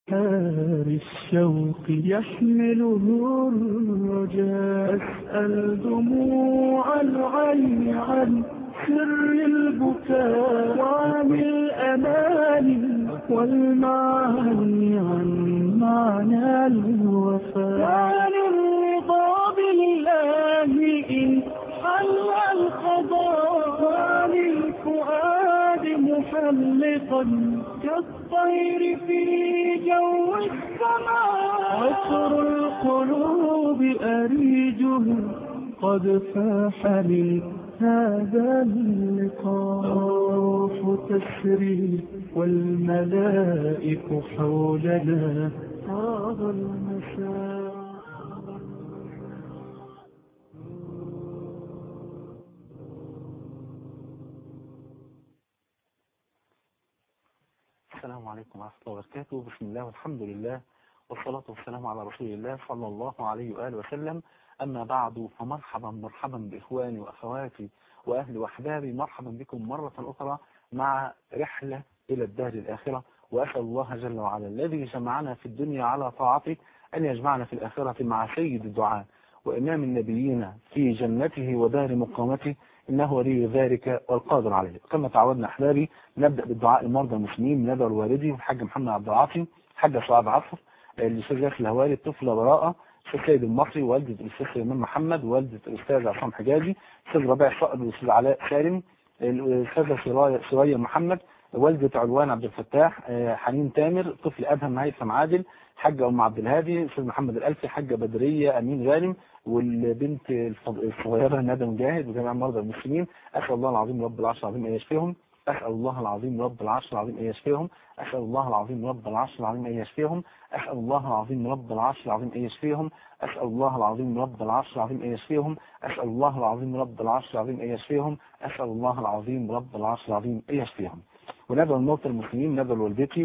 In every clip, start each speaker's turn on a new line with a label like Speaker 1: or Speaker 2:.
Speaker 1: نار الشوق يحمله الرجاء أسأل دموع العين عن سر البكاء وعن الأمان والمعاني عن معنى الوفاء وعن الرضا بالله إن حل القضاء وعن الفؤاد محلقا كالطير في جو السماء عطر القلوب أريجه قد فاح من هذا اللقاء الروح تسري والملائك حولنا طاب المساء
Speaker 2: السلام عليكم ورحمة الله وبركاته بسم الله والحمد لله والصلاة والسلام على رسول الله صلى الله عليه وآله وسلم أما بعد فمرحبا مرحبا بإخواني وأخواتي وأهلي وأحبابي مرحبا بكم مرة أخرى مع رحلة إلى الدار الآخرة وأسأل الله جل وعلا الذي جمعنا في الدنيا على طاعته أن يجمعنا في الآخرة مع سيد الدعاء وإمام النبيين في جنته ودار مقامته إنه ولي ذلك والقادر عليه كما تعودنا أحبابي نبدأ بالدعاء المرضى المسلمين ندعو الوالدي والحاج محمد عبد العاطي حاج سعاد عصر الاستاذ ياسر الهواري الطفله براءه الاستاذ سيد المصري والده الاستاذ سليمان محمد والده الاستاذ عصام حجازي الاستاذ ربيع صقر والاستاذ علاء سالم الاستاذه سرايا سرايا محمد والده علوان عبد الفتاح حنين تامر طفل ادهم هيثم عادل حاجه ام عبد الهادي الاستاذ محمد الالفي حاجه بدريه امين غانم والبنت الصغيره ندى مجاهد وجميع مرضى المسلمين اسال الله العظيم رب العرش العظيم ان يشفيهم أسأل الله العظيم رب العرش العظيم أن يشفيهم أسأل الله العظيم رب العرش العظيم أن يشفيهم أسأل الله العظيم رب العرش العظيم أن يشفيهم أسأل الله العظيم رب العرش العظيم أن يشفيهم أسأل الله العظيم رب العرش العظيم أن يشفيهم أسأل الله العظيم رب العرش العظيم أن يشفيهم وندعو الموتى المسلمين ندعو والدتي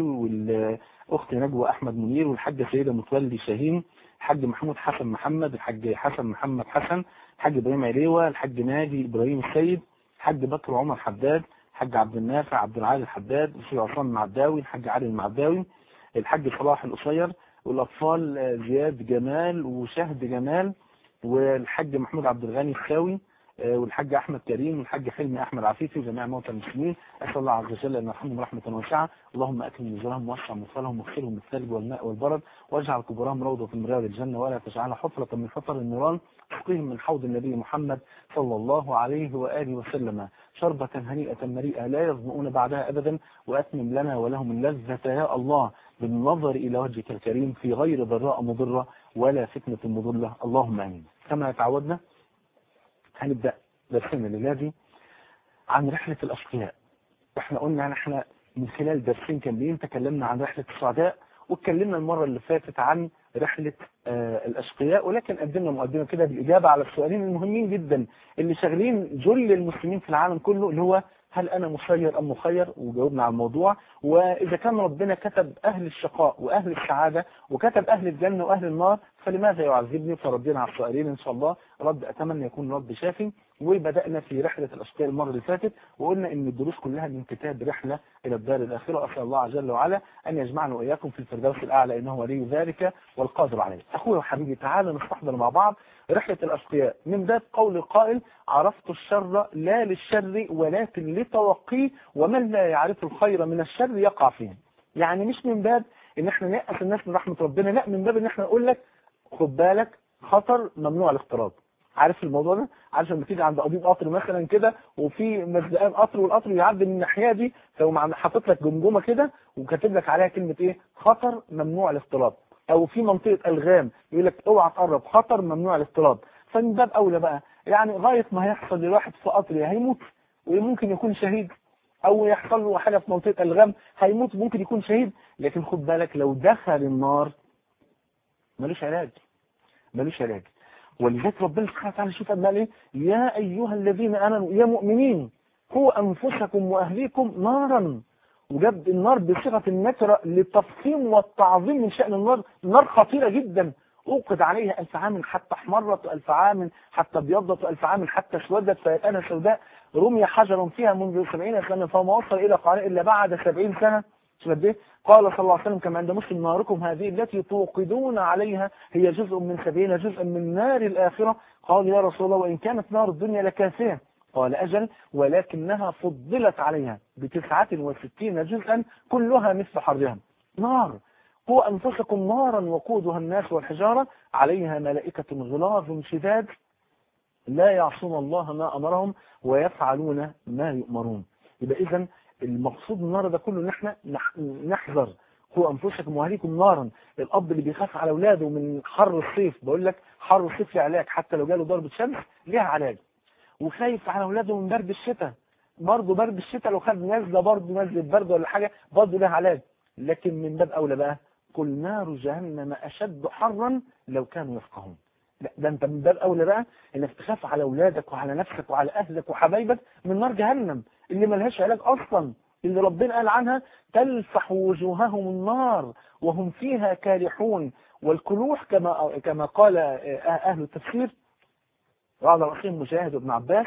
Speaker 2: والأخت نجوى أحمد منير والحاجة سيدة متولي شاهين الحاج محمود حسن محمد الحاج حسن محمد حسن الحاج إبراهيم عليوة الحاج ناجي إبراهيم السيد الحاج بكر عمر حداد الحاج عبد النافع عبد العالي الحداد الاستاذ عصام المعداوي الحاج علي المعداوي الحاج صلاح القصير والاطفال زياد جمال وشهد جمال والحاج محمود عبد الغني الخاوي والحاج احمد كريم والحاج حلمي احمد عفيفي وجميع موتى المسلمين اسال الله عز وجل ان يرحمهم رحمه واسعه اللهم اكرم نزلهم واسع مدخلهم واغسلهم بالثلج والماء والبرد واجعل كبرهم روضه من رياض الجنه ولا تجعلها حفره من حفر النيران اسقيهم من حوض النبي محمد صلى الله عليه واله وسلم شربة هنيئة مريئة لا يظمؤون بعدها أبدا وأتمم لنا ولهم اللذة يا الله بالنظر إلى وجهك الكريم في غير ضراء مضرة ولا فتنة مضلة اللهم آمين كما تعودنا هنبدأ درسنا لله عن رحلة الأشقياء واحنا قلنا نحن من خلال درسين كاملين تكلمنا عن رحلة السعداء واتكلمنا المرة اللي فاتت عن رحلة آه الأشقياء ولكن قدمنا مقدمة كده بالإجابة على السؤالين المهمين جدا اللي شاغلين جل المسلمين في العالم كله اللي هو هل أنا مسير أم مخير وجاوبنا على الموضوع وإذا كان ربنا كتب أهل الشقاء وأهل السعادة وكتب أهل الجنة وأهل النار فلماذا يعذبني فردينا على السؤالين إن شاء الله رد أتمنى يكون رد شافي وبدأنا في رحلة الأشقياء المرة اللي فاتت وقلنا إن الدروس كلها من كتاب رحلة إلى الدار الآخرة أسأل الله جل وعلا أن يجمعنا وإياكم في الفردوس الأعلى إنه ولي ذلك والقادر عليه أخوي وحبيبي تعالى نستحضر مع بعض رحلة الأشقياء من باب قول القائل عرفت الشر لا للشر ولكن لتوقيه ومن لا يعرف الخير من الشر يقع فيه يعني مش من باب ان احنا نيأس الناس من رحمة ربنا لا من باب ان احنا نقول لك خد بالك خطر ممنوع الاختراق عارف الموضوع ده عارف لما تيجي عند قضيب قطر مثلا كده وفي مزدقان قطر والقطر يعدي من الناحيه دي فهو حاطط لك جمجمه كده وكاتب لك عليها كلمه ايه خطر ممنوع الاختلاط او في منطقه الغام يقول لك اوعى تقرب خطر ممنوع الاختلاط فمن باب اولى بقى يعني غايه ما هيحصل لواحد في قطر يا هيموت وممكن يكون شهيد او يحصل له حاجه في منطقه الغام هيموت ممكن يكون شهيد لكن خد بالك لو دخل النار ملوش علاج ملوش علاج ولذلك ربنا سبحانه وتعالى شوف قال ايه يا ايها الذين امنوا يا مؤمنين قوا انفسكم واهليكم نارا وجاب النار بصيغه النكره للتفخيم والتعظيم من شان النار النار خطيره جدا اوقد عليها ألف عام حتى احمرت ألف عام حتى ابيضت ألف عام حتى اسودت فيبقى سوداء رمي حجر فيها منذ سبعين سنة فما وصل إلى قارئ إلا بعد سبعين سنة شو قد ايه قال صلى الله عليه وسلم كما عند مسلم ناركم هذه التي توقدون عليها هي جزء من سبعين جزءا من نار الآخرة قال يا رسول الله وإن كانت نار الدنيا لكافية قال أجل ولكنها فضلت عليها بتسعة وستين جزءا كلها مثل حرها نار قوا أنفسكم نارا وقودها الناس والحجارة عليها ملائكة غلاظ شداد لا يعصون الله ما أمرهم ويفعلون ما يؤمرون يبقى إذا المقصود من النار ده كله ان احنا نحذر قوا انفسكم واهليكم نارا الاب اللي بيخاف على اولاده من حر الصيف بقول لك حر الصيف له علاج حتى لو جاله ضربه شمس ليها علاج وخايف على اولاده من برد الشتاء برضه برد الشتاء لو خد نزله برضه نزله برد ولا حاجه برضه لها علاج لكن من باب اولى بقى قل نار جهنم اشد حرا لو كانوا يفقهون لا ده انت من باب اولى بقى انك تخاف على اولادك وعلى نفسك وعلى اهلك وحبايبك من نار جهنم اللي ملهاش علاج اصلا اللي ربنا قال عنها تلفح وجوههم النار وهم فيها كالحون والكلوح كما كما قال اهل التفسير وعلى رأسهم مجاهد بن عباس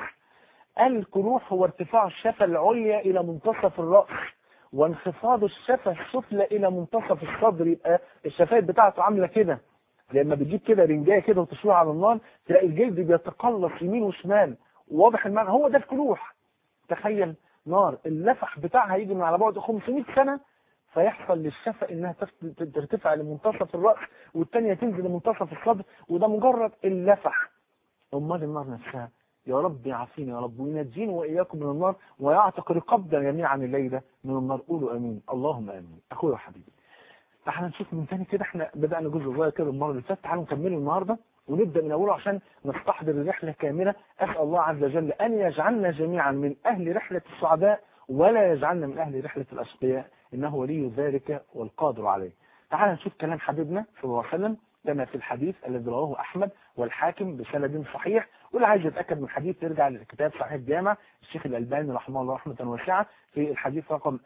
Speaker 2: الكلوح هو ارتفاع الشفة العليا الى منتصف الرأس وانخفاض الشفة السفلى الى منتصف الصدر يبقى الشفايف بتاعته عاملة كده لما بتجيب كده رنجايه كده وتشويها على النار تلاقي الجلد بيتقلص يمين وشمال واضح المعنى هو ده الكلوح تخيل نار اللفح بتاعها يجي من على بعد 500 سنة فيحصل للشفة انها ترتفع لمنتصف الرأس والتانية تنزل لمنتصف الصدر وده مجرد اللفح امال النار نفسها يا رب يعافينا يا رب وينجينا واياكم من النار ويعتق رقبنا جميعا الليلة من النار قولوا امين اللهم امين اخويا وحبيبي تعالى نشوف من تاني كده احنا بدأنا جزء صغير كده المرة اللي فاتت تعالوا نكمله النهارده ونبدأ من أوله عشان نستحضر الرحلة كاملة أسأل الله عز وجل أن يجعلنا جميعا من أهل رحلة السعداء ولا يجعلنا من أهل رحلة الأشقياء إنه ولي ذلك والقادر عليه تعال نشوف كلام حبيبنا صلى الله عليه وسلم كما في الحديث الذي رواه أحمد والحاكم بسند صحيح واللي عايز يتأكد من الحديث يرجع لكتاب صحيح الجامع الشيخ الألباني رحمه الله رحمة واسعة في الحديث رقم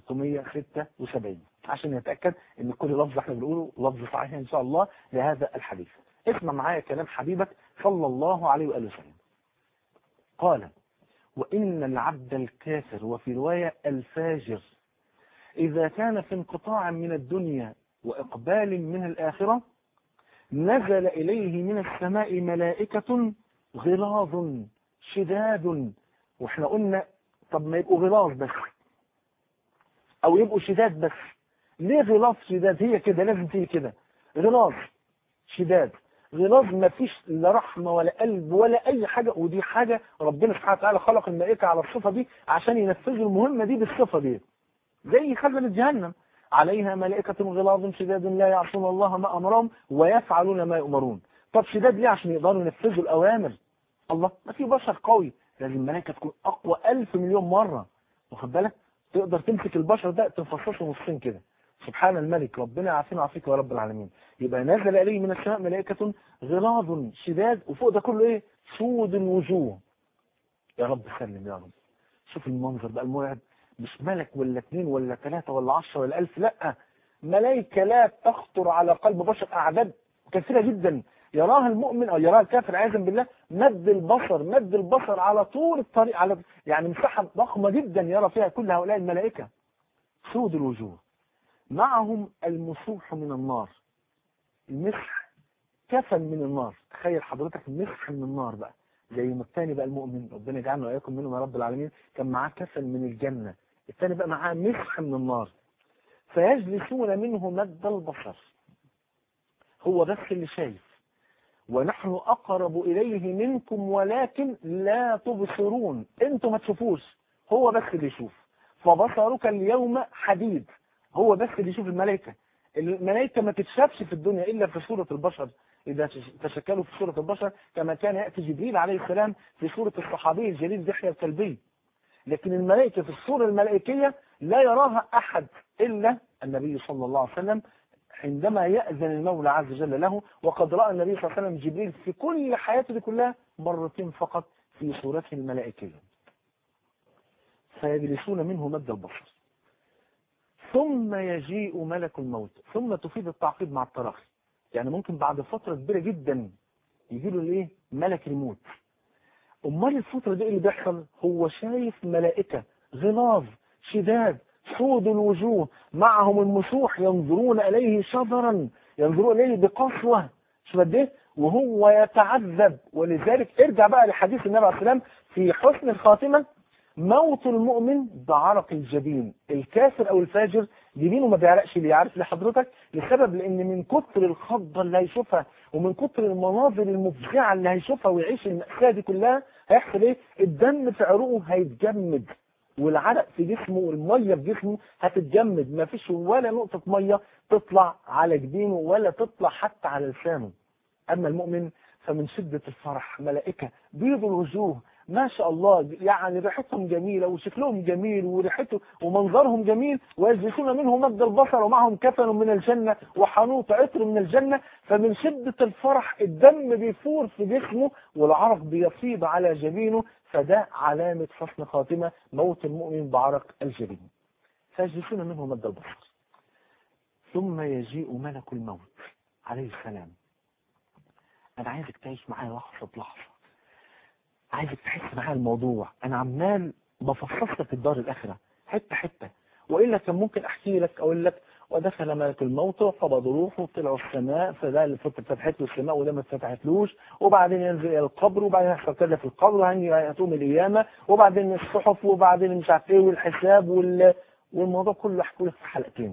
Speaker 2: 1676 عشان يتأكد ان كل لفظ احنا بنقوله لفظ صحيح ان شاء الله لهذا الحديث اسمع معايا كلام حبيبك صلى الله عليه وآله وسلم قال وإن العبد الكافر وفي رواية الفاجر إذا كان في انقطاع من الدنيا وإقبال من الآخرة نزل إليه من السماء ملائكة غلاظ شداد واحنا قلنا طب ما يبقوا غلاظ بس او يبقوا شداد بس ليه غلاظ شداد هي كده لازم تيجي كده غلاظ شداد غلاظ ما فيش لا رحمة ولا قلب ولا أي حاجة ودي حاجة ربنا سبحانه وتعالى خلق الملائكة على الصفة دي عشان ينفذوا المهمة دي بالصفة دي زي خزنة جهنم عليها ملائكة غلاظ شداد لا يعصون الله ما أمرهم ويفعلون ما يؤمرون طب شداد ليه عشان يقدروا ينفذوا الأوامر الله ما في بشر قوي لازم الملائكة تكون أقوى ألف مليون مرة واخد بالك تقدر تمسك البشر ده تفصصه نصين كده سبحان الملك ربنا يعافينا ويعافيك يا رب العالمين يبقى نزل إليه من السماء ملائكة غلاظ شداد وفوق ده كله إيه سود الوجوه يا رب سلم يا رب شوف المنظر بقى المرعب مش ملك ولا اثنين ولا ثلاثة ولا عشرة ولا ألف لا ملائكة لا تخطر على قلب بشر أعداد كثيرة جدا يراها المؤمن أو يراها الكافر عياذا بالله مد البصر مد البصر على طول الطريق على يعني مساحة ضخمة جدا يرى فيها كل هؤلاء الملائكة سود الوجوه معهم المسوح من النار المسح كفن من النار تخيل حضرتك مسح من النار بقى زي ما الثاني بقى المؤمن ربنا يجعلنا وإياكم منهم يا رب العالمين كان معاه كفن من الجنة الثاني بقى معاه مسح من النار فيجلسون منه مد البصر هو بس اللي شايف ونحن أقرب إليه منكم ولكن لا تبصرون انتم ما تشوفوش هو بس اللي يشوف فبصرك اليوم حديد هو بس اللي يشوف الملائكة الملائكة ما تتشافش في الدنيا إلا في صورة البشر إذا تشكلوا في صورة البشر كما كان يأتي جبريل عليه السلام في صورة الصحابي الجليل دحية الكلبي لكن الملائكة في الصورة الملائكية لا يراها أحد إلا النبي صلى الله عليه وسلم عندما يأذن المولى عز وجل له وقد رأى النبي صلى الله عليه وسلم جبريل في كل حياته دي كلها مرتين فقط في صورته الملائكية فيجلسون منه مد البصر ثم يجيء ملك الموت ثم تفيد التعقيد مع التراخي يعني ممكن بعد فترة كبيرة جدا يجي له الايه ملك الموت امال الفترة دي اللي بيحصل هو شايف ملائكة غلاظ شداد
Speaker 3: سود الوجوه معهم المسوح ينظرون إليه شذرا ينظرون إليه بقسوة شو قد ايه وهو يتعذب ولذلك ارجع بقى لحديث النبي عليه السلام في حسن الخاتمة موت المؤمن بعرق الجبين الكافر او الفاجر جبينه ما بيعرقش ليه عارف لحضرتك لسبب لان من كتر الخضة اللي هيشوفها ومن كتر المناظر المفزعة اللي هيشوفها ويعيش المأساة دي كلها هيحصل ايه الدم في عروقه هيتجمد والعرق في جسمه والمية في جسمه هتتجمد ما فيش ولا نقطة مية تطلع على جبينه ولا تطلع حتى على لسانه أما المؤمن فمن شدة الفرح ملائكة بيض الوجوه ما شاء الله يعني ريحتهم جميلة وشكلهم جميل وريحته ومنظرهم جميل ويجلسون منه مد البصر ومعهم كفن من الجنة وحنوط عطر من الجنة فمن شدة الفرح الدم بيفور في جسمه والعرق بيفيض على جبينه فده علامة حسن خاتمة موت المؤمن بعرق الجبين فيجلسون منه مد البصر ثم يجيء ملك الموت عليه السلام انا عايزك تعيش معايا لحظة بلحظة عايزك تحس معايا الموضوع انا عمال بفصص لك الدار الاخرة حتة حتة والا كان ممكن احكي لك اقول لك ودخل ملك الموت وقبض روحه وطلعوا السماء فده اللي فتحت له السماء وده ما اتفتحتلوش وبعدين ينزل الى القبر وبعدين يحصل كذا في القبر وهتقوم القيامه وبعدين الصحف وبعدين مش عارف ايه والحساب وال... والموضوع كله احكي لك في حلقتين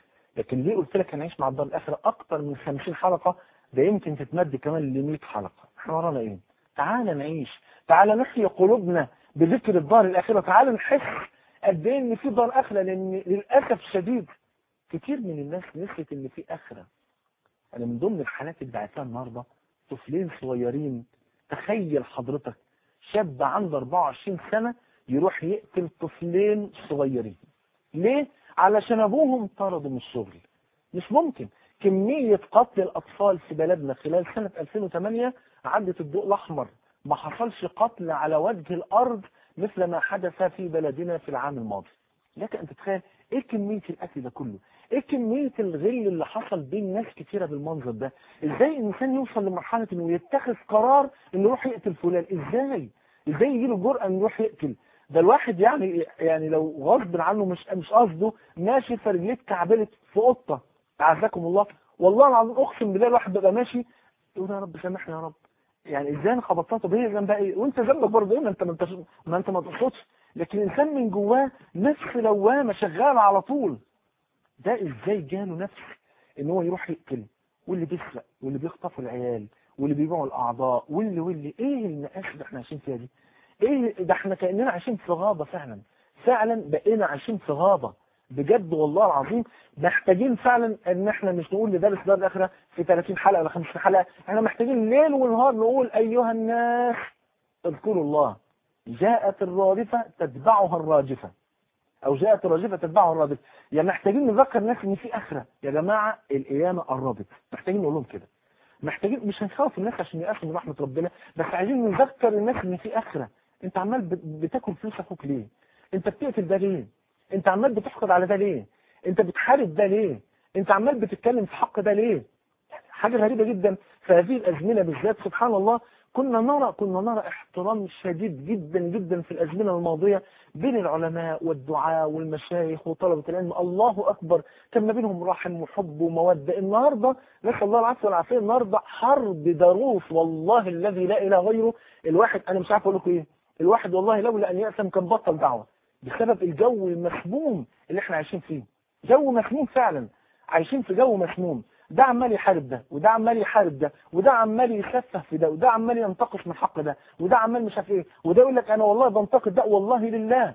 Speaker 3: لكن ليه قلت لك هنعيش مع الدار الاخره اكتر من 50 حلقه ده يمكن تتمد كمان ل 100 حلقه احنا ورانا ايه تعال نعيش تعال نحيي قلوبنا بذكر الدار الاخره تعال نحس قد ايه ان في دار اخره لان للاسف الشديد كتير من الناس نسيت ان في اخره انا من ضمن الحالات اللي بعتها النهارده طفلين صغيرين تخيل حضرتك شاب عنده 24 سنه يروح يقتل طفلين صغيرين ليه علشان ابوهم طردوا من الشغل مش ممكن كمية قتل الأطفال في بلدنا خلال سنة 2008 عدت الضوء الأحمر ما حصلش قتل على وجه الأرض مثل ما حدث في بلدنا في العام الماضي لك أن تتخيل إيه كمية الأكل ده كله إيه كمية الغل اللي حصل بين ناس كتيرة بالمنظر ده إزاي الإنسان يوصل لمرحلة إنه يتخذ قرار إنه يروح يقتل فلان إزاي إزاي يجيله جرأة إنه يروح يقتل ده الواحد يعني يعني لو غصب عنه مش مش قصده ماشي فرجليه اتكعبلت في قطه اعزكم الله والله العظيم اقسم بالله الواحد بيبقى ماشي يقول يا رب سامحني يا رب يعني ازاي انا خبطتها طب هي ذنبها ايه وانت ذنبك برضه ايه ما انت ما انت ما انت ما تقصدش لكن الانسان من جواه نفس لوامه شغاله على طول ده ازاي جاله نفس ان هو يروح يقتل واللي بيسرق واللي بيخطفوا العيال واللي بيبيعوا الاعضاء واللي واللي ايه المقاس اللي احنا عايشين فيها دي ايه ده احنا كاننا عايشين في غابه فعلا فعلا بقينا عايشين في غابه بجد والله العظيم محتاجين فعلا ان احنا مش نقول لدرس دار الاخره في 30 حلقه ولا 50 حلقه احنا محتاجين ليل ونهار نقول ايها الناس اذكروا الله جاءت الرادفه تتبعها الراجفه او جاءت الراجفه تتبعها الرادفه يعني محتاجين نذكر الناس ان في اخره يا جماعه القيامه قربت محتاجين نقول لهم كده محتاجين مش هنخوف الناس عشان يقاسوا من رحمه ربنا بس عايزين نذكر الناس ان في اخره انت عمال بتاكل فلوس اخوك ليه انت بتقتل ده ليه انت عمال بتحقد على ده ليه انت بتحارب ده ليه انت عمال بتتكلم في حق ده ليه حاجة غريبة جدا في هذه الأزمنة بالذات سبحان الله كنا نرى كنا نرى احترام شديد جدا جدا في الأزمنة الماضية بين العلماء والدعاء والمشايخ وطلبة العلم الله أكبر كان ما بينهم رحم وحب ومودة النهاردة نسأل الله العافية والعافية النهاردة حرب ضروس والله الذي لا إله غيره الواحد أنا مش عارف أقول لكم إيه الواحد والله لولا أن يأثم كان بطل دعوة بسبب الجو المسموم اللي احنا عايشين فيه جو مسموم فعلا عايشين في جو مسموم ده عمال يحارب ده وده عمال يحارب ده وده عمال يسفه في ده وده عمال ينتقص من حق ده وده عمال مش عارف ايه وده يقول لك انا والله بنتقد ده والله لله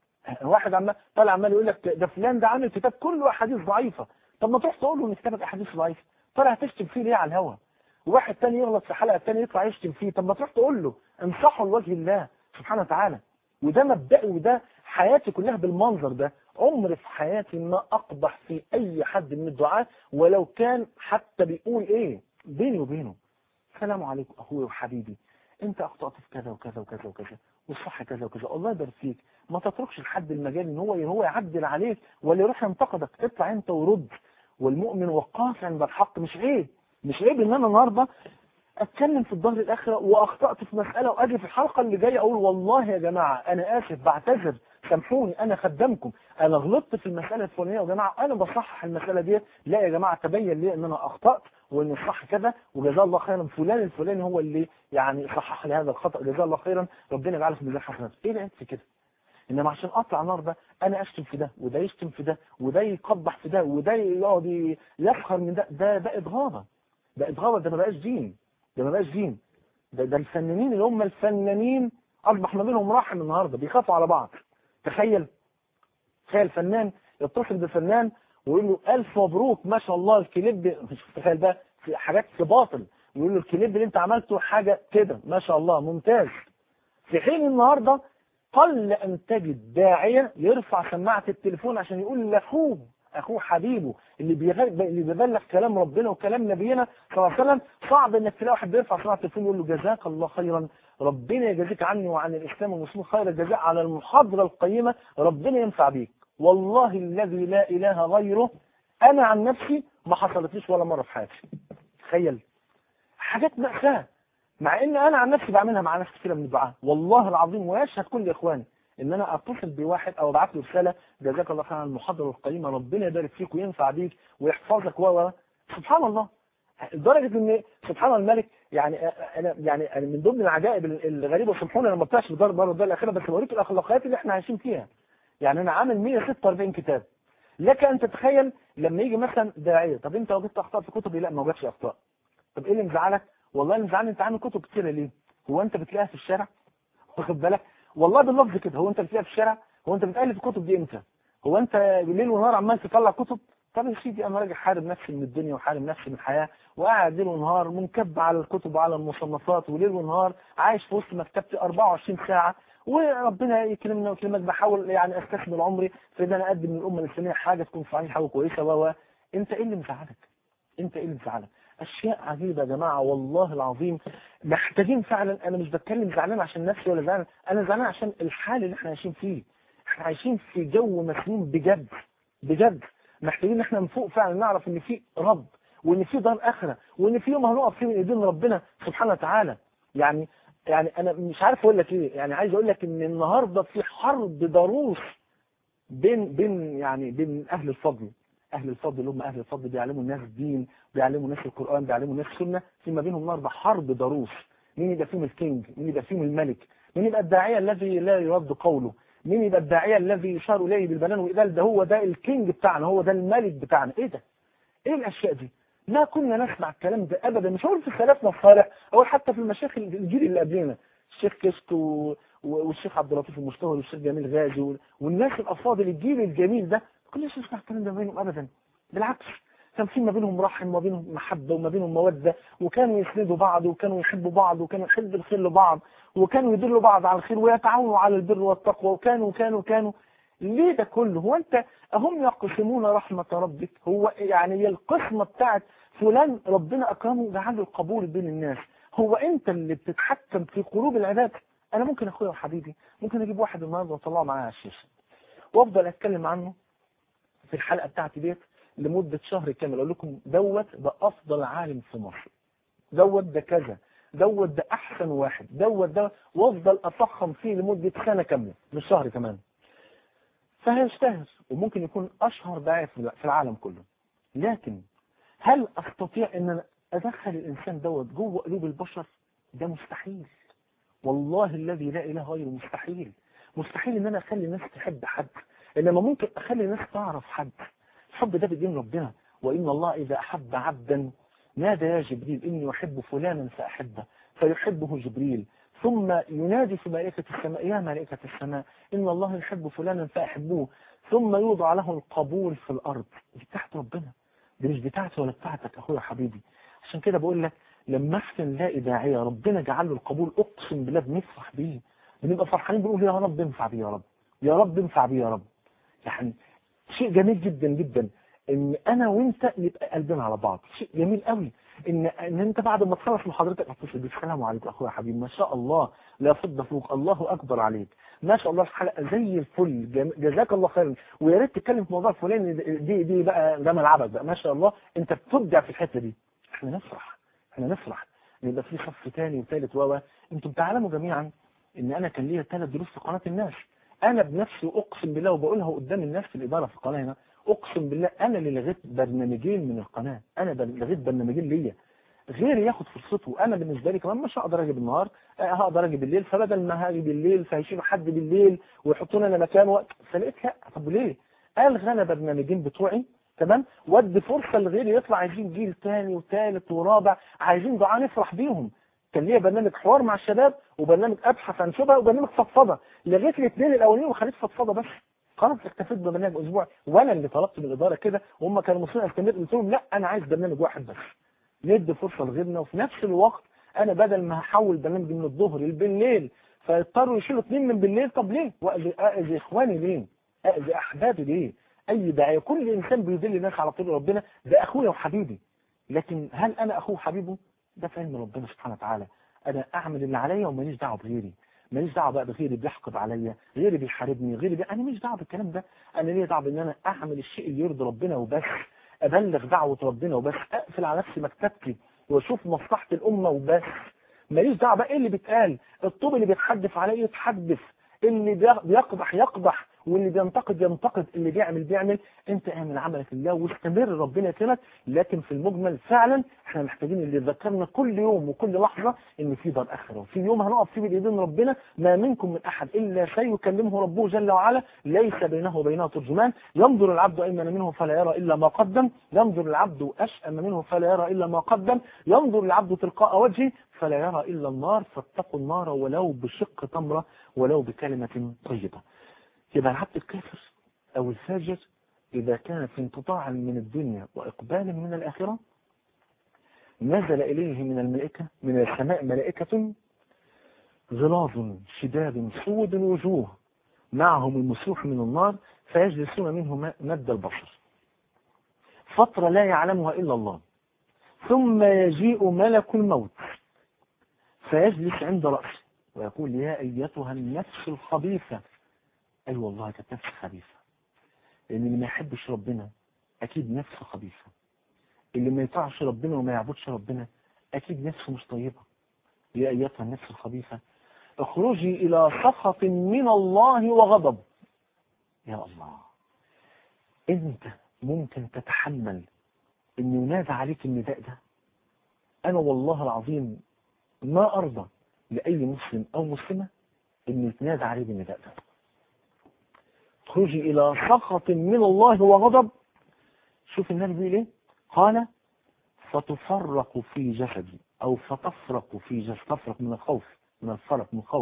Speaker 3: واحد عمال طالع عمال يقول لك ده فلان ده عامل كتاب كله احاديث ضعيفه طب ما تروح تقول له ان كتابك احاديث ضعيفه طالع تشتم فيه ليه على الهوا وواحد تاني يغلط في حلقه تاني يطلع يشتم فيه طب ما تروح تقول له انصحه لوجه الله سبحانه وتعالى وده مبدئي وده حياتي كلها بالمنظر ده عمر في حياتي ما أقبح في أي حد من الدعاة ولو كان حتى بيقول إيه بيني وبينه السلام عليكم أخوي وحبيبي أنت أخطأت في كذا وكذا وكذا وكذا والصح كذا وكذا الله يبارك فيك ما تتركش لحد المجال ان هو هو يعدل عليك ولا يروح ينتقدك اطلع انت ورد والمؤمن وقاف عند الحق مش عيب مش عيب ان انا النهارده اتكلم في الظهر الاخره واخطات في مساله واجي في الحلقه اللي جايه اقول والله يا جماعه انا اسف بعتذر سامحوني انا خدمكم انا غلطت في المساله الفلانيه يا جماعه انا بصحح المساله دي لا يا جماعه تبين لي ان انا اخطات وان الصح كذا وجزاه الله خيرا فلان الفلاني هو اللي يعني صحح لي هذا الخطا جزاه الله خيرا ربنا يجعله في ميزان حسناته ايه العيب في كده انما عشان اطلع النار ده انا اشتم في ده وده يشتم في ده وده يقبح في ده وده يقعد يسخر من ده ده بقت غابه بقت غابه ده ما بقاش دين ده ما بقاش دين ده, ده الفنانين اللي هم الفنانين اصبح ما بينهم رحم النهارده بيخافوا على بعض تخيل تخيل فنان يتصل بفنان ويقول له الف مبروك ما شاء الله الكليب مش تخيل بقى في حاجات في باطل ويقول له الكليب اللي انت عملته حاجه كده ما شاء الله ممتاز في حين النهارده قل ان تجد داعيه يرفع سماعه التليفون عشان يقول لاخوه اخوه حبيبه اللي بيغ... اللي بيبلغ كلام ربنا وكلام نبينا صلى الله عليه وسلم صعب انك تلاقي واحد بيرفع سماعه التليفون يقول له جزاك الله خيرا ربنا يجازيك عني وعن الاسلام والمسلمين خير الجزاء على المحاضره القيمه ربنا ينفع بيك والله الذي لا اله غيره انا عن نفسي ما حصلتليش ولا مره في حياتي تخيل حاجات مأساة مع ان انا عن نفسي بعملها مع ناس كتير من الدعاء والله العظيم ويشهد كل اخواني ان انا اتصل بواحد او ابعت له رساله جزاك الله خيرا على المحاضره القيمه ربنا يبارك فيك وينفع بيك ويحفظك و سبحان الله لدرجه ان سبحان الملك يعني انا يعني أنا من ضمن العجائب الغريبه وسامحوني انا ما بتاعش بدار بره الدار الاخيره بس بوريك الاخلاقيات اللي احنا عايشين فيها يعني انا عامل 146 كتاب لك ان تتخيل لما يجي مثلا داعيه طب انت وجدت اخطاء في كتبي لا ما وجدتش اخطاء طب ايه اللي مزعلك والله اللي مزعلني انت عامل كتب كتيره ليه هو انت بتلاقيها في الشارع واخد بالك والله باللفظ كده هو انت بتلاقيها في الشارع هو انت بتالف الكتب دي امتى هو انت بالليل ونهار عمال تطلع كتب طب يا سيدي انا راجع حارب نفسي من الدنيا وحارب نفسي من الحياه وقاعد ليل ونهار منكب على الكتب وعلى المصنفات وليل ونهار عايش في وسط مكتبتي 24 ساعه وربنا يكرمنا ويكرمك بحاول يعني استثمر عمري في ان انا اقدم للامه الاسلاميه حاجه تكون صحيحه وكويسه و انت ايه اللي مزعلك؟ انت ايه اللي مزعلك؟ اشياء عجيبه يا جماعه والله العظيم محتاجين فعلا انا مش بتكلم زعلان عشان نفسي ولا زعلان انا زعلان عشان الحال اللي احنا عايشين فيه احنا عايشين في جو مسلم بجد بجد محتاجين ان احنا نفوق فعلا نعرف ان في رب وان في دار اخره وان في يوم هنقف فيه من ايدين ربنا سبحانه وتعالى يعني يعني انا مش عارف اقول لك ايه يعني عايز اقول لك ان النهارده في حرب ضروس بين بين يعني بين اهل الفضل اهل الفضل اللي هم اهل الفضل بيعلموا الناس الدين بيعلموا الناس القران بيعلموا الناس السنه فيما بينهم النهارده حرب ضروس مين يبقى فيهم الكينج مين يبقى فيهم الملك مين يبقى الداعيه الذي لا يرد قوله مين يبقى الداعيه الذي يشار اليه بالبنان والاذال ده هو ده الكينج بتاعنا هو ده الملك بتاعنا ايه ده ايه الاشياء دي ما كنا نسمع الكلام ده ابدا مش هقول في سلفنا الصالح او حتى في المشايخ الجيل اللي قبلنا الشيخ كشك و... والشيخ عبد اللطيف المشتهر والشيخ جميل غازي و... والناس الافاضل الجيل الجميل ده ما كناش نسمع الكلام ده بينهم ابدا بالعكس كان في ما بينهم رحم وما بينهم محبه وما بينهم موده وكانوا يسندوا بعض وكانوا يحبوا بعض وكانوا يحبوا الخير لبعض وكانوا يدلوا بعض على الخير ويتعاونوا على البر والتقوى وكانوا وكانوا كانوا ليه ده كله هو انت هم يقسمون رحمة ربك هو يعني القسمة بتاعت فلان ربنا اكرمه جعل القبول بين الناس هو انت اللي بتتحكم في قلوب العباد انا ممكن اخويا وحبيبي ممكن اجيب واحد النهارده واطلعه معايا على الشاشه وافضل اتكلم عنه في الحلقه بتاعتي ديت لمده شهر كامل اقول لكم دوت ده افضل عالم في مصر دوت ده كذا دوت ده احسن واحد دوت ده وافضل افخم فيه لمده سنه كامله مش شهر كمان فهيشتهر وممكن يكون اشهر داعيه في العالم كله لكن هل استطيع ان انا ادخل الانسان دوت جوه قلوب البشر ده مستحيل والله الذي لا اله غيره مستحيل مستحيل ان انا اخلي الناس تحب حد انما ممكن اخلي الناس تعرف حد الحب ده بدين ربنا وان الله اذا احب عبدا نادى يا جبريل اني احب فلانا فاحبه فيحبه جبريل ثم ينادي في ملائكة السماء يا ملائكة السماء إن الله يحب فلانا فأحبوه ثم يوضع له القبول في الأرض دي بتاعت ربنا دي مش بتاعتي ولا بتاعتك أخويا حبيبي عشان كده بقول لك لما احسن نلاقي داعية ربنا جعل له القبول أقسم بالله بنفرح بيه بنبقى فرحانين بنقول يا رب انفع بيه يا رب يا رب انفع بيه يا رب يعني شيء جميل جدا جدا ان انا وانت نبقى قلبنا على بعض شيء جميل قوي ان ان انت بعد ما تخلص محاضرتك هتصل بيك السلام عليكم اخويا حبيبي ما شاء الله لا فض فوق الله اكبر عليك ما شاء الله الحلقه زي الفل جزاك الله خيرا ويا ريت تتكلم في موضوع فلان دي دي بقى ده ملعبك بقى ما شاء الله انت بتبدع في الحته دي احنا نفرح احنا نفرح يبقى في صف ثاني وثالث و انتم تعلموا جميعا ان انا كان ليا ثلاث دروس في قناه الناس انا بنفسي اقسم بالله وبقولها قدام الناس في الاداره في القناه هنا اقسم بالله انا اللي لغيت برنامجين من القناه انا بل- لغيت برنامجين ليا غيري ياخد فرصته انا بالنسبه لي كمان مش هقدر اجي بالنهار آه، هقدر اجي بالليل فبدل ما هاجي بالليل فهيشيلوا حد بالليل ويحطوني انا مكان وقت فلقيت لا طب ليه الغى انا برنامجين بتوعي تمام وادي فرصه لغيري يطلع عايزين جيل تاني وتالت ورابع عايزين دعاء نفرح بيهم كان ليا برنامج حوار مع الشباب وبرنامج ابحث عن شبهه وبرنامج فضفضه لغيت الاثنين الاولانيين وخليت فضفضه بس خلاص اكتفيت ببرنامج اسبوعي وانا اللي طلبت من الاداره كده وهم كانوا مصرين استمر قلت لهم لا انا عايز برنامج واحد بس ندي فرصه لغيرنا وفي نفس الوقت انا بدل ما هحول برنامج من الظهر للبالليل فيضطروا يشيلوا اثنين من بالليل طب ليه؟ واذي اذي اخواني ليه؟ اذي احبابي ليه؟ اي داعيه كل انسان بيدل الناس على طريق ربنا ده اخويا وحبيبي لكن هل انا اخوه وحبيبه؟ ده في علم ربنا سبحانه وتعالى انا اعمل اللي عليا وماليش دعوه بغيري ماليش دعوه بقى بغيري بيحقد عليا غيري بيحاربني غيري بي... انا ماليش دعوه بالكلام ده انا ليا دعوه بان انا اعمل الشيء اللي يرضي ربنا وبس ابلغ دعوه ربنا وبس اقفل على نفسي مكتبتي واشوف مصلحه الامه وبس ماليش دعوه بقى ايه اللي بيتقال الطوب اللي بيتحدف عليه يتحدف اللي بي- بيقضح يقضح واللي بينتقد ينتقد اللي بيعمل بيعمل انت اعمل عملك لله واستمر ربنا يكرمك لكن في المجمل فعلا احنا محتاجين اللي يذكرنا كل يوم وكل لحظه ان في دار اخره وفي يوم هنقف فيه بايدين ربنا ما منكم من احد الا سيكلمه ربه جل وعلا ليس بينه وبينه ترجمان ينظر العبد ايمن منه فلا يرى الا ما قدم ينظر العبد اشأم منه فلا يرى الا ما قدم ينظر العبد تلقاء وجهه فلا يرى الا النار فاتقوا النار ولو بشق تمره ولو بكلمه طيبه يبقى العبد الكافر او الفاجر اذا كان في انقطاع من الدنيا واقبال من الاخره نزل اليه من الملائكه من السماء ملائكه غلاظ شداد سود وجوه معهم المسوح من النار فيجلسون منه م- مد البصر فترة لا يعلمها إلا الله ثم يجيء ملك الموت فيجلس عند رأسه ويقول يا أيتها النفس الخبيثة أي أيوة والله كانت نفس خبيثة لأن اللي ما يحبش ربنا أكيد نفسه خبيثة اللي ما يطيعش ربنا وما يعبدش ربنا أكيد نفسه مش طيبة يا أيتها النفس الخبيثة اخرجي إلى سخط من الله وغضب يا الله أنت ممكن تتحمل أن ينادى عليك النداء ده أنا والله العظيم ما أرضى لأي مسلم أو مسلمة أن يتنادى عليه بالنداء ده اخرجي إلى سخط من الله وغضب شوف النبي بيقول إيه قال فتفرق في جسدي أو فتفرق في جسد تفرق من الخوف من الفرق من الخوف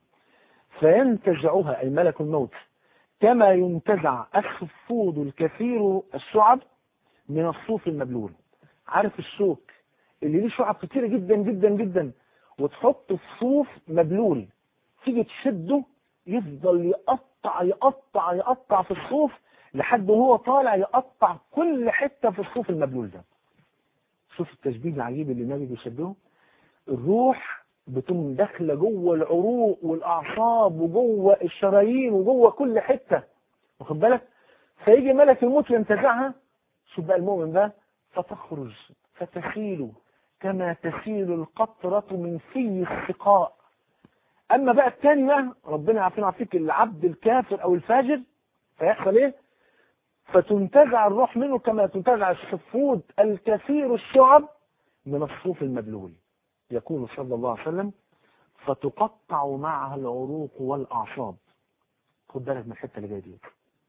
Speaker 3: فينتزعها أي ملك الموت كما ينتزع الصفود الكثير الشعب من الصوف المبلول عارف الشوك اللي ليه شعب كتيرة جدا جدا جدا وتحطه في صوف مبلول تيجي تشده يفضل يقطع يقطع يقطع في الصوف لحد وهو طالع يقطع كل حتة في الصوف المبلول ده شوف التشبيه العجيب اللي النبي بيشبهه الروح بتقوم داخله جوه العروق والاعصاب وجوه الشرايين وجوه كل حته واخد بالك فيجي ملك الموت ينتزعها شوف بقى المؤمن بقى فتخرج فتسيل كما تسيل القطرة من في السقاء اما بقى الثاني بقى ربنا يعافينا ويعافيك العبد الكافر او الفاجر فيحصل ايه فتنتزع الروح منه كما تنتزع الصفود الكثير الشعب من الصوف المبلول يقول صلى الله عليه وسلم فتقطع معها العروق والأعصاب خد بالك من الحتة اللي جايه دي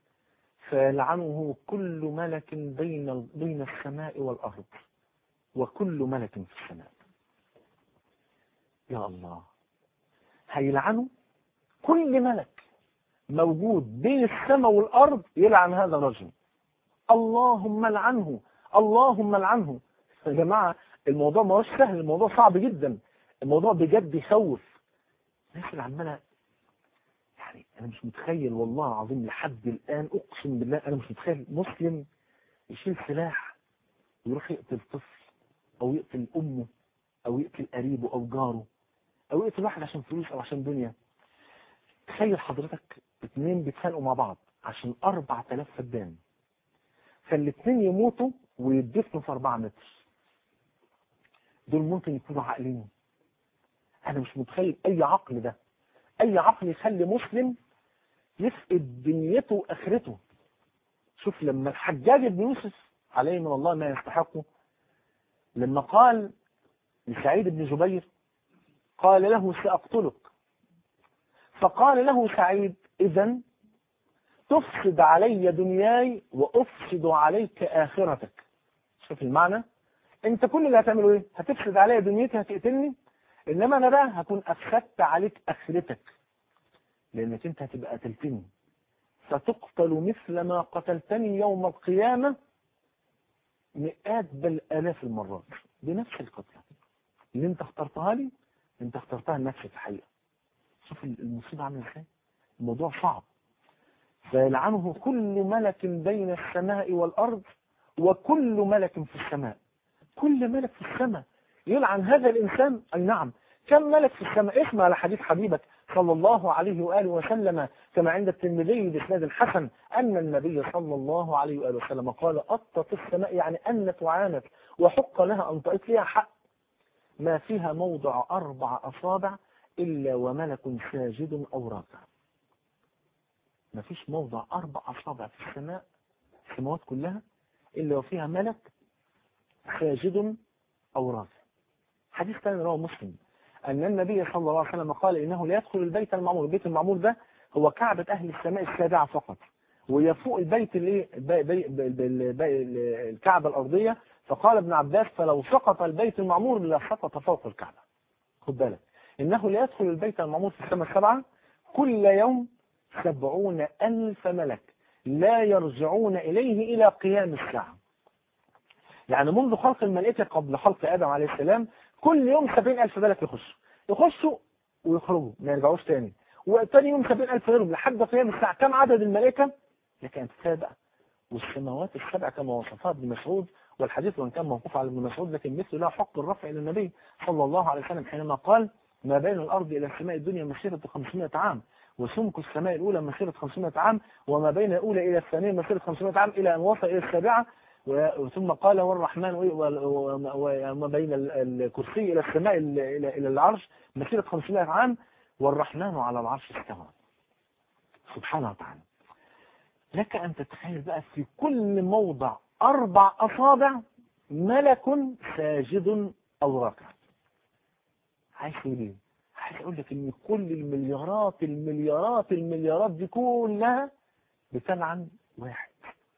Speaker 3: فيلعنه كل ملك بين بين السماء والأرض وكل ملك في السماء يا الله هيلعنه كل ملك موجود بين السماء والأرض يلعن هذا الرجل اللهم لعنه اللهم لعنه يا جماعة الموضوع ما هوش سهل الموضوع صعب جدا الموضوع بجد يخوف الناس اللي عماله يعني انا مش متخيل والله العظيم لحد الان اقسم بالله انا مش متخيل مسلم يشيل سلاح ويروح يقتل طفل او يقتل امه او يقتل قريبه او جاره او يقتل واحد عشان فلوس او عشان دنيا تخيل حضرتك اتنين بيتخانقوا مع بعض عشان 4000 فدان فالاتنين يموتوا ويدفنوا في 4 متر دول ممكن يكونوا عاقلين انا مش متخيل اي عقل ده اي عقل يخلي مسلم يفقد دنيته واخرته شوف لما الحجاج بن يوسف عليه من الله ما يستحقه لما قال لسعيد بن جبير قال له سأقتلك فقال له سعيد إذا تفسد علي دنياي وأفسد عليك آخرتك شوف المعنى انت كل اللي هتعمله ايه هتفسد عليا دنيتي هتقتلني انما انا بقى هكون افسدت عليك اخرتك لانك انت هتبقى قتلتني ستقتل مثل ما قتلتني يوم القيامة مئات بل آلاف المرات بنفس القتلة اللي انت اخترتها لي انت اخترتها لنفسك الحقيقة شوف المصيبة عامله ازاي الموضوع صعب فيلعنه كل ملك بين السماء والأرض وكل ملك في السماء كل ملك في السماء يلعن هذا الإنسان أي نعم كم ملك في السماء اسمع على حديث حبيبك صلى الله عليه وآله وسلم كما عند الترمذي بإسناد الحسن أن النبي صلى الله عليه وآله وسلم قال أطت السماء يعني أنت وعانت وحق لها أن تأت لها حق ما فيها موضع أربع أصابع إلا وملك ساجد أو راكع ما فيش موضع أربع أصابع في السماء السماوات كلها إلا وفيها ملك ساجد أو راكع حديث ثاني رواه مسلم أن النبي صلى الله عليه وسلم قال إنه لا يدخل البيت المعمور البيت المعمور ده هو كعبة أهل السماء السابعة فقط ويفوق البيت اللي بي بي بي بي الكعبة الأرضية فقال ابن عباس فلو سقط البيت المعمور لسقط فوق الكعبة خد بالك إنه لا يدخل البيت المعمور في السماء السبعة كل يوم سبعون ألف ملك لا يرجعون إليه إلى قيام الساعة يعني منذ خلق الملائكة قبل خلق آدم عليه السلام كل يوم سبعين ألف ملك يخشوا يخشوا ويخرجوا ما يرجعوش تاني وتاني يوم سبعين ألف غيرهم لحد قيام الساعة كم عدد الملائكة؟ لكن أنت بقى والسماوات السبع كما وصفها ابن مسعود والحديث وان كان موقوف على ابن مسعود لكن مثل له حق الرفع الى النبي صلى الله عليه وسلم حينما قال ما بين الارض الى السماء الدنيا مسيره 500 عام وسمك السماء الاولى مسيره 500 عام وما بين الاولى الى الثانيه مسيره 500 عام الى ان وصل الى السابعه ثم قال والرحمن وما بين الكرسي الى السماء الى الى العرش مسيره 500 عام والرحمن على العرش استوى سبحانه وتعالى لك أن تتخيل بقى في كل موضع أربع أصابع ملك ساجد أو راكع عايز تقول ايه؟ عايز أقول لك إن كل المليارات المليارات المليارات دي كلها بتلعن واحد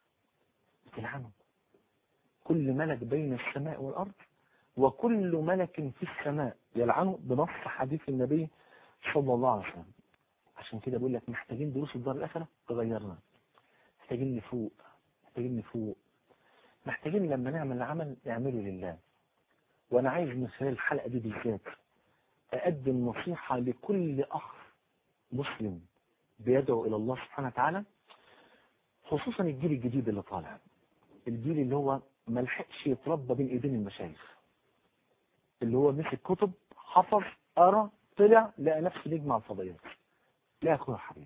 Speaker 3: بتلعنه كل ملك بين السماء والأرض وكل ملك في السماء يلعنه بنص حديث النبي صلى الله عليه وسلم عشان كده بقول لك محتاجين دروس الدار الآخرة تغيرنا محتاجين نفوق محتاجين نفوق محتاجين لما نعمل عمل نعمله لله وانا عايز من خلال الحلقة دي بالذات اقدم نصيحة لكل اخ مسلم بيدعو الى الله سبحانه وتعالى خصوصا الجيل الجديد اللي طالع الجيل اللي هو ما لحقش يتربى بين ايدين المشايخ اللي هو مسك كتب حفظ قرا طلع لقى نفسه نجم على الفضائيات لا يا اخويا حبيبي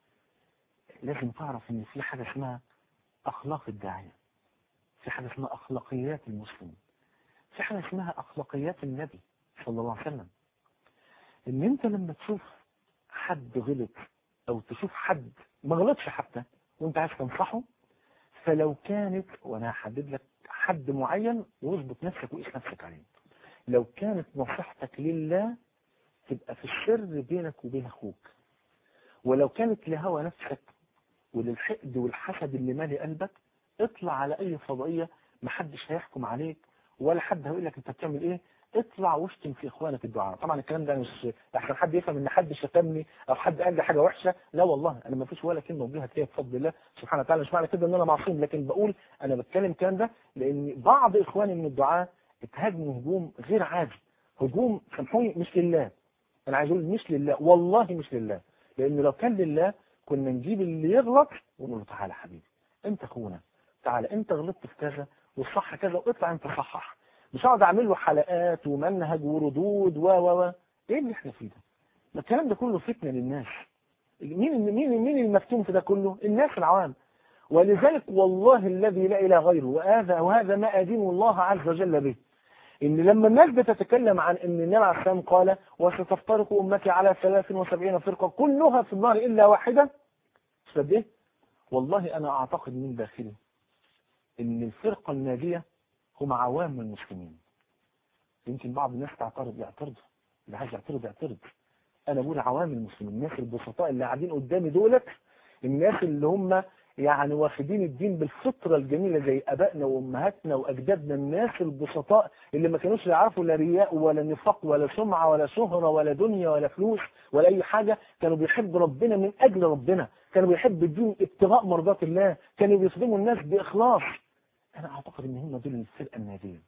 Speaker 3: لازم تعرف ان في حاجة اسمها اخلاق الداعية في حاجة اسمها اخلاقيات المسلم في حاجة اسمها اخلاقيات النبي صلى الله عليه وسلم ان انت لما تشوف حد غلط او تشوف حد ما غلطش حتى وانت عايز تنصحه فلو كانت وانا هحدد لك حد معين واظبط نفسك وقيس نفسك عليه لو كانت نصيحتك لله تبقى في السر بينك وبين اخوك ولو كانت لهوى نفسك وللحقد والحسد اللي مالي قلبك اطلع على اي فضائية محدش هيحكم عليك ولا حد هيقول لك انت بتعمل ايه اطلع واشتم في اخوانك الدعاء طبعا الكلام ده مش احسن حد يفهم ان حد شتمني او حد قال لي حاجه وحشه لا والله انا ما فيش ولا كلمه وجهها فيها بفضل الله سبحانه وتعالى مش معنى كده ان انا معصوم لكن بقول انا بتكلم الكلام ده لان بعض اخواني من الدعاء اتهاجموا هجوم غير عادي هجوم سامحوني مش لله انا عايز اقول مش لله والله مش لله لان لو كان لله كنا نجيب اللي يغلط ونقول له تعالى حبيبي انت اخونا تعالى انت غلطت في كذا والصح كذا واطلع انت صحح مش هقعد اعمل له حلقات ومنهج وردود و و و ايه اللي احنا فيه ده؟ ما الكلام ده كله فتنه للناس مين مين مين المفتون في ده كله؟ الناس العوام ولذلك والله الذي لا اله غيره وهذا وهذا ما ادين الله عز وجل به ان لما الناس بتتكلم عن ان النبي عليه السلام قال وستفترق امتي على 73 فرقه كلها في النار الا واحده شوف ايه والله انا اعتقد من داخلي ان الفرقة الناجية هم عوام المسلمين يمكن بعض الناس تعترض يعترض اللي عايز يعترض يعترض انا بقول عوام المسلمين الناس البسطاء اللي قاعدين قدامي دولت الناس اللي هم يعني واخدين الدين بالفطرة الجميلة زي ابائنا وامهاتنا واجدادنا الناس البسطاء اللي ما كانوش يعرفوا لا رياء ولا نفاق ولا سمعة ولا شهرة ولا دنيا ولا فلوس ولا اي حاجة كانوا بيحبوا ربنا من اجل ربنا كانوا بيحبوا الدين ابتغاء مرضات الله كانوا بيخدموا الناس باخلاص انا اعتقد ان هم دول الفرقة الناجية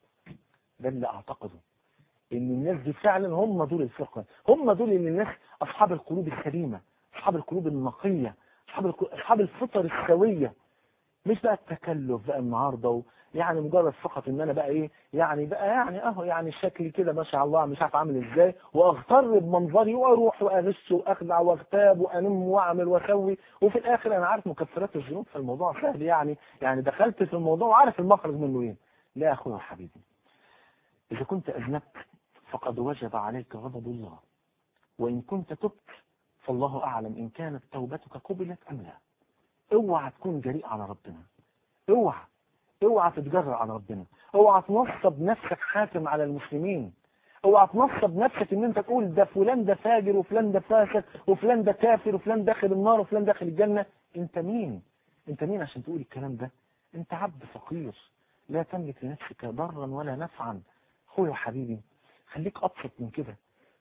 Speaker 3: ده اللي اعتقده ان الناس دي فعلا هم دول الفرقة هم دول اللي الناس اصحاب القلوب السليمة اصحاب القلوب النقية اصحاب الك- اصحاب الفطر السوية مش بقى التكلف بقى النهارده و... يعني مجرد فقط ان انا بقى ايه يعني بقى يعني اهو يعني شكلي كده ما شاء الله مش عارف اعمل ازاي واغتر بمنظري واروح واغش واخدع واغتاب وانم واعمل واسوي وفي الاخر انا عارف مكفرات الذنوب فالموضوع سهل يعني يعني دخلت في الموضوع وعارف المخرج منه ايه لا يا اخويا حبيبي اذا كنت اذنبت فقد وجب عليك غضب الله وان كنت تبت فالله اعلم ان كانت توبتك قبلت ام لا اوعى تكون جريء على ربنا اوعى اوعى تتجرأ على ربنا اوعى تنصب نفسك حاكم على المسلمين اوعى تنصب نفسك ان انت تقول ده فلان ده فاجر وفلان ده فاسد وفلان ده كافر وفلان داخل النار وفلان داخل الجنة انت مين انت مين عشان تقول الكلام ده انت عبد فقير لا تملك لنفسك ضرا ولا نفعا اخويا وحبيبي خليك ابسط من كده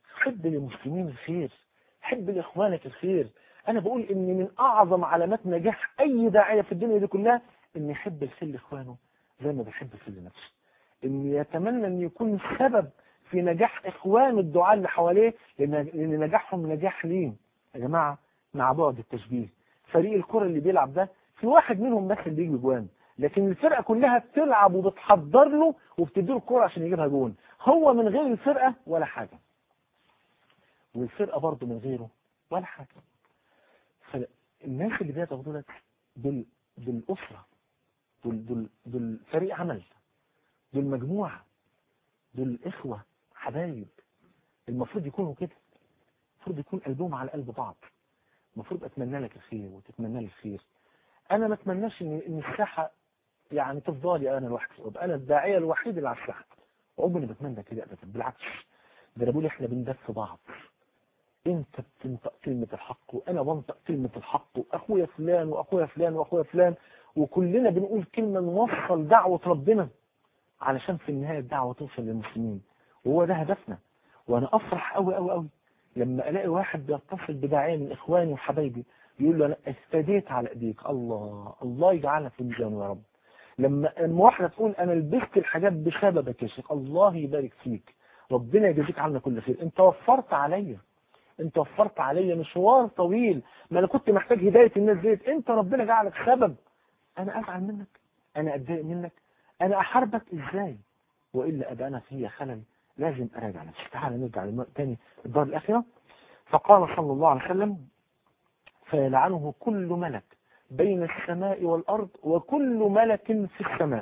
Speaker 3: حب للمسلمين الخير حب لاخوانك الخير انا بقول ان من اعظم علامات نجاح اي داعيه في الدنيا دي كلها ان يحب الخير لاخوانه زي ما بيحب الخير لنفسه ان يتمنى ان يكون سبب في نجاح اخوانه الدعاء اللي حواليه لان لأن نجاحهم نجاح ليه يا جماعه مع بعد التشبيه فريق الكره اللي بيلعب ده في واحد منهم بس اللي بيجي جوان لكن الفرقه كلها بتلعب وبتحضر له وبتدي له الكوره عشان يجيبها جون هو من غير الفرقه ولا حاجه والفرقه برضه من غيره ولا حاجه فالناس اللي بيتوا دولت دول دول اسره دول دول دول فريق عمل دول مجموعه دول اخوه حبايب المفروض يكونوا كده المفروض يكون قلبهم على قلب بعض المفروض اتمنى لك الخير وتتمنى لي الخير انا ما اتمناش ان ان الساحه يعني تفضلي انا لوحدي ابقى انا الداعيه الوحيد اللي على الساحه عمري ما بتمنى كده ابدا بالعكس ده انا بقول احنا بندف بعض انت بتنطق كلمة الحق وانا بنطق كلمة الحق واخويا فلان واخويا فلان واخويا فلان وكلنا بنقول كلمة نوصل دعوة ربنا علشان في النهاية الدعوة توصل للمسلمين وهو ده هدفنا وانا افرح قوي قوي قوي لما الاقي واحد بيتصل بداعية من اخواني وحبايبي يقول له انا استديت على ايديك الله الله يجعلها في ميزانه يا رب لما لما واحدة تقول انا لبست الحاجات بسببك يا شيخ الله يبارك فيك ربنا يجازيك عنا كل خير انت وفرت عليا انت وفرت عليا مشوار طويل ما انا كنت محتاج هداية الناس ديت انت ربنا جعلك سبب انا ازعل منك انا اتضايق منك انا احاربك ازاي والا ابقى انا فيا خلل لازم اراجع نفسي تعال نرجع للم- تاني الدار الاخره فقال صلى الله عليه وسلم فيلعنه كل ملك بين السماء والارض وكل ملك في السماء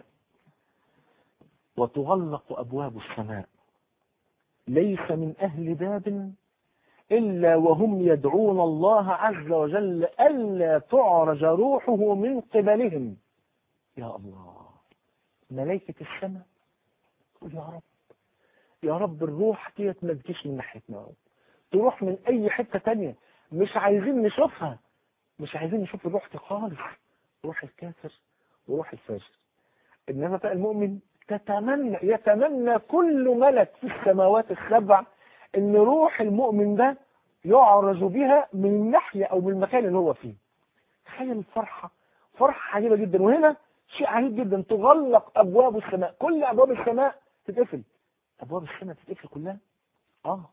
Speaker 3: وتغلق ابواب السماء ليس من اهل باب إلا وهم يدعون الله عز وجل ألا تعرج روحه من قبلهم يا الله ملائكة السماء تقول يا رب يا رب الروح ديت ما تجيش من ناحيتنا يا رب تروح من أي حتة تانية مش عايزين نشوفها مش عايزين نشوف الروح دي خالص روح الكافر وروح الفاجر إنما بقى المؤمن تتمنى يتمنى كل ملك في السماوات السبع ان روح المؤمن ده يعرج بها من الناحية او من المكان اللي هو فيه تخيل الفرحة فرحة عجيبة جدا وهنا شيء عجيب جدا تغلق ابواب السماء كل ابواب السماء تتقفل ابواب السماء تتقفل كلها اه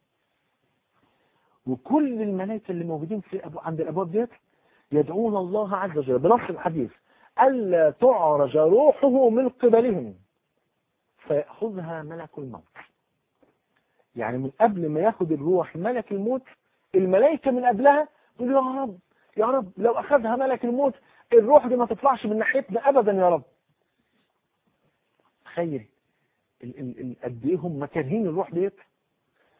Speaker 3: وكل الملائكة اللي موجودين في أبو... عند الابواب ديت يدعون الله عز وجل بنص الحديث ألا تعرج روحه من قبلهم فيأخذها ملك الموت يعني من قبل ما ياخد الروح ملك الموت الملائكة من قبلها تقول يا رب يا رب لو أخذها ملك الموت الروح دي ما تطلعش من ناحيتنا أبدا يا رب تخيل ال- ال- ال- قد ايه هم كارهين الروح ديت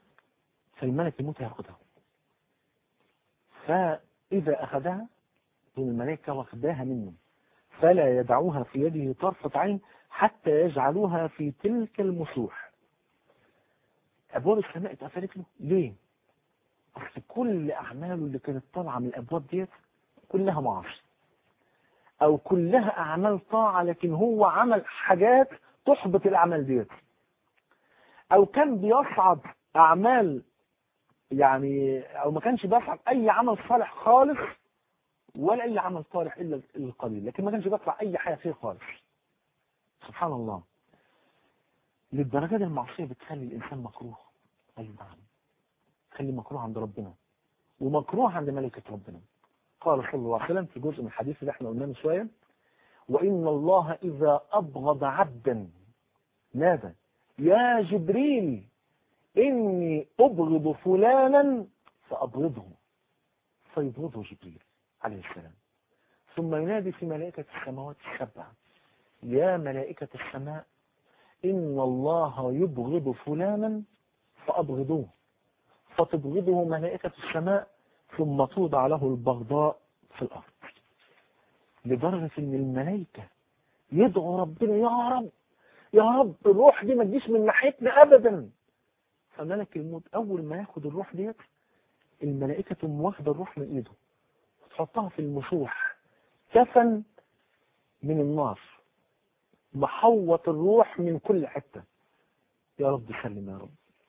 Speaker 3: فالملك الموت هياخدها فإذا أخذها دون الملائكة واخداها منه فلا يدعوها في يده طرفة عين حتى يجعلوها في تلك المسوح أبواب السماء اتقفلت له ليه؟ أصل كل أعماله اللي كانت طالعة من الأبواب ديت كلها معاصي أو كلها أعمال طاعة لكن هو عمل حاجات تحبط الأعمال ديت أو كان بيصعد أعمال يعني أو ما كانش بيصعد أي عمل صالح خالص ولا أي عمل صالح إلا القليل لكن ما كانش بيطلع أي حاجة فيه خالص سبحان الله للدرجة دي المعصية بتخلي الإنسان مكروه أي نعم تخلي مكروه عند ربنا ومكروه عند ملكة ربنا قال صلى الله عليه وسلم في جزء من الحديث اللي احنا قلناه من شوية وإن الله إذا أبغض عبدا نادى يا جبريل إني أبغض فلانا فأبغضه فيبغضه جبريل عليه السلام ثم ينادي في ملائكة السماوات السبع يا ملائكة السماء إن الله يبغض فلانا فأبغضوه فتبغضه ملائكة السماء ثم توضع له البغضاء في الأرض لدرجة إن الملائكة يدعو ربنا يا رب يا رب الروح دي ما تجيش من ناحيتنا أبدا فملك الموت أول ما ياخد الروح ديت الملائكة تقوم واخدة الروح من إيده وتحطها في المسوح كفن من النار محوط الروح من كل حتة يا رب سلم يا رب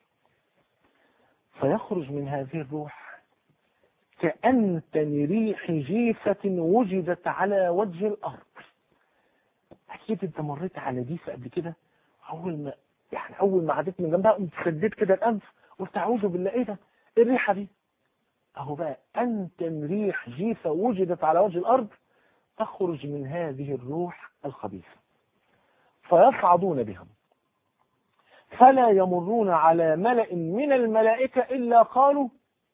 Speaker 3: فيخرج من هذه الروح كأنتن ريح جيفة وجدت على وجه الأرض أكيد أنت مريت على جيفة قبل كده أول ما يعني أول ما عديت من جنبها قمت سديت كده الأنف قلت أعوذ بالله إيه ده؟ إيه الريحة دي؟ أهو بقى أنتن ريح جيفة وجدت على وجه الأرض تخرج من هذه الروح الخبيثة فيصعدون بهم فلا يمرون على ملأ من الملائكة إلا قالوا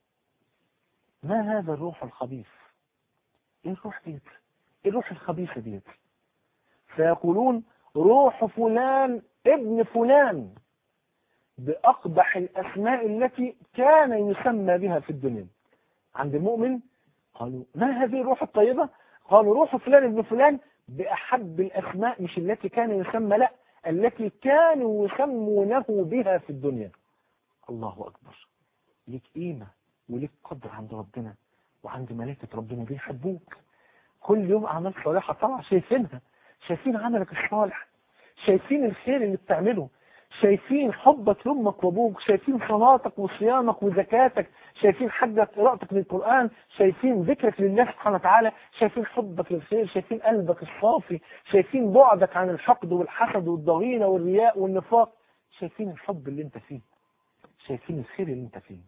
Speaker 3: ما هذا الروح الخبيث ايه الروح ديت ايه الروح الخبيثة ديت فيقولون روح فلان ابن فلان بأقبح الأسماء التي كان يسمى بها في الدنيا عند المؤمن قالوا ما هذه الروح الطيبة قالوا روح فلان ابن فلان بأحب الأسماء مش التي كان يسمى لا التي كانوا يسمونه بها في الدنيا الله أكبر ليك قيمة وليك قدر عند ربنا وعند ملائكة ربنا بيحبوك كل يوم أعمال صالحة طبعا شايفينها شايفين عملك الصالح شايفين الخير اللي بتعمله شايفين حبك لأمك وأبوك شايفين صلاتك وصيامك وزكاتك شايفين حجك قراءتك للقرآن شايفين ذكرك لله سبحانه وتعالى شايفين حبك للخير شايفين قلبك الصافي شايفين بعدك عن الحقد والحسد والضغينة والرياء والنفاق شايفين الحب اللي انت فيه شايفين الخير اللي انت فيه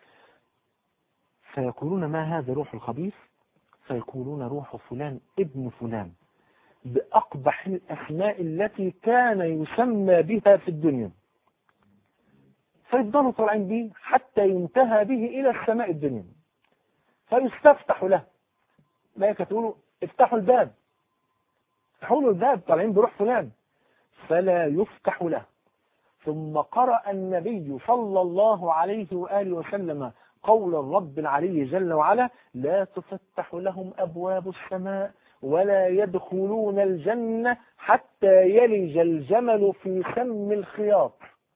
Speaker 3: فيقولون ما هذا روح الخبيث فيقولون روح فلان ابن فلان بأقبح الأسماء التي كان يسمى بها في الدنيا فيفضلوا طالعين به حتى ينتهى به إلى السماء الدنيا فيستفتح له ملائكة تقولوا افتحوا الباب افتحوا له الباب طالعين بروح فلان فلا يفتح له ثم قرأ النبي صلى الله عليه وآله وسلم قول الرب العلي جل وعلا لا تفتح لهم أبواب السماء ولا يدخلون الجنة حتى يلج الجمل في سم الخياط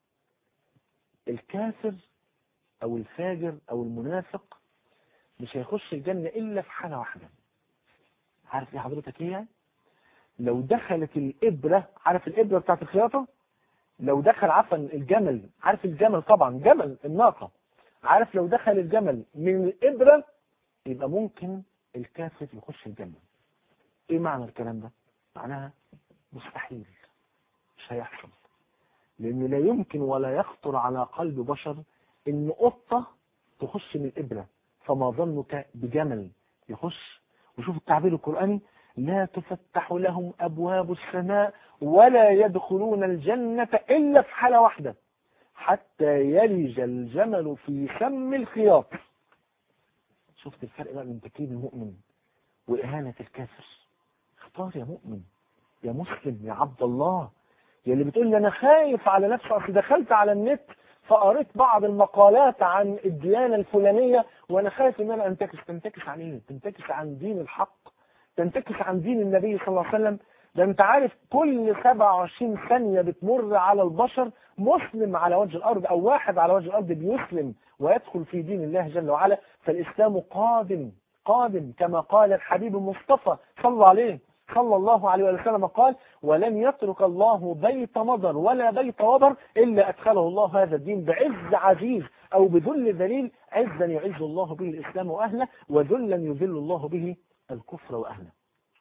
Speaker 3: الكافر أو الفاجر أو المنافق مش هيخش الجنة إلا في حالة واحدة عارف ايه حضرتك ايه لو دخلت الإبرة عارف الإبرة بتاعت الخياطة لو دخل عفوا الجمل عارف الجمل طبعا جمل الناقة عارف لو دخل الجمل من الإبرة يبقى ممكن الكافر يخش الجنة ايه معنى الكلام ده معناها مستحيل مش هيحصل لان لا يمكن ولا يخطر على قلب بشر ان قطة تخش من الابرة فما ظنك بجمل يخش وشوف التعبير القرآني لا تفتح لهم ابواب السماء ولا يدخلون الجنة الا في حالة واحدة حتى يلج الجمل في سم الخياط شفت الفرق بقى بين تكريم المؤمن وإهانة الكافر اختار يا مؤمن يا مسلم يا عبد الله يا اللي بتقول لي انا خايف على نفسي اصل دخلت على النت فقريت بعض المقالات عن الديانة الفلانية وانا خايف ان انا انتكس تنتكس عن ايه تنتكس عن دين الحق تنتكس عن دين النبي صلى الله عليه وسلم ده انت عارف كل 27 ثانية بتمر على البشر مسلم على وجه الأرض أو واحد على وجه الأرض بيسلم ويدخل في دين الله جل وعلا فالإسلام قادم قادم كما قال الحبيب المصطفى صلى عليه صلى الله عليه وسلم قال ولن يترك الله بيت مضر ولا بيت وبر إلا أدخله الله هذا الدين بعز عزيز أو بذل ذليل عزا يعز الله به الإسلام وأهله وذلا يذل الله به الكفر وأهله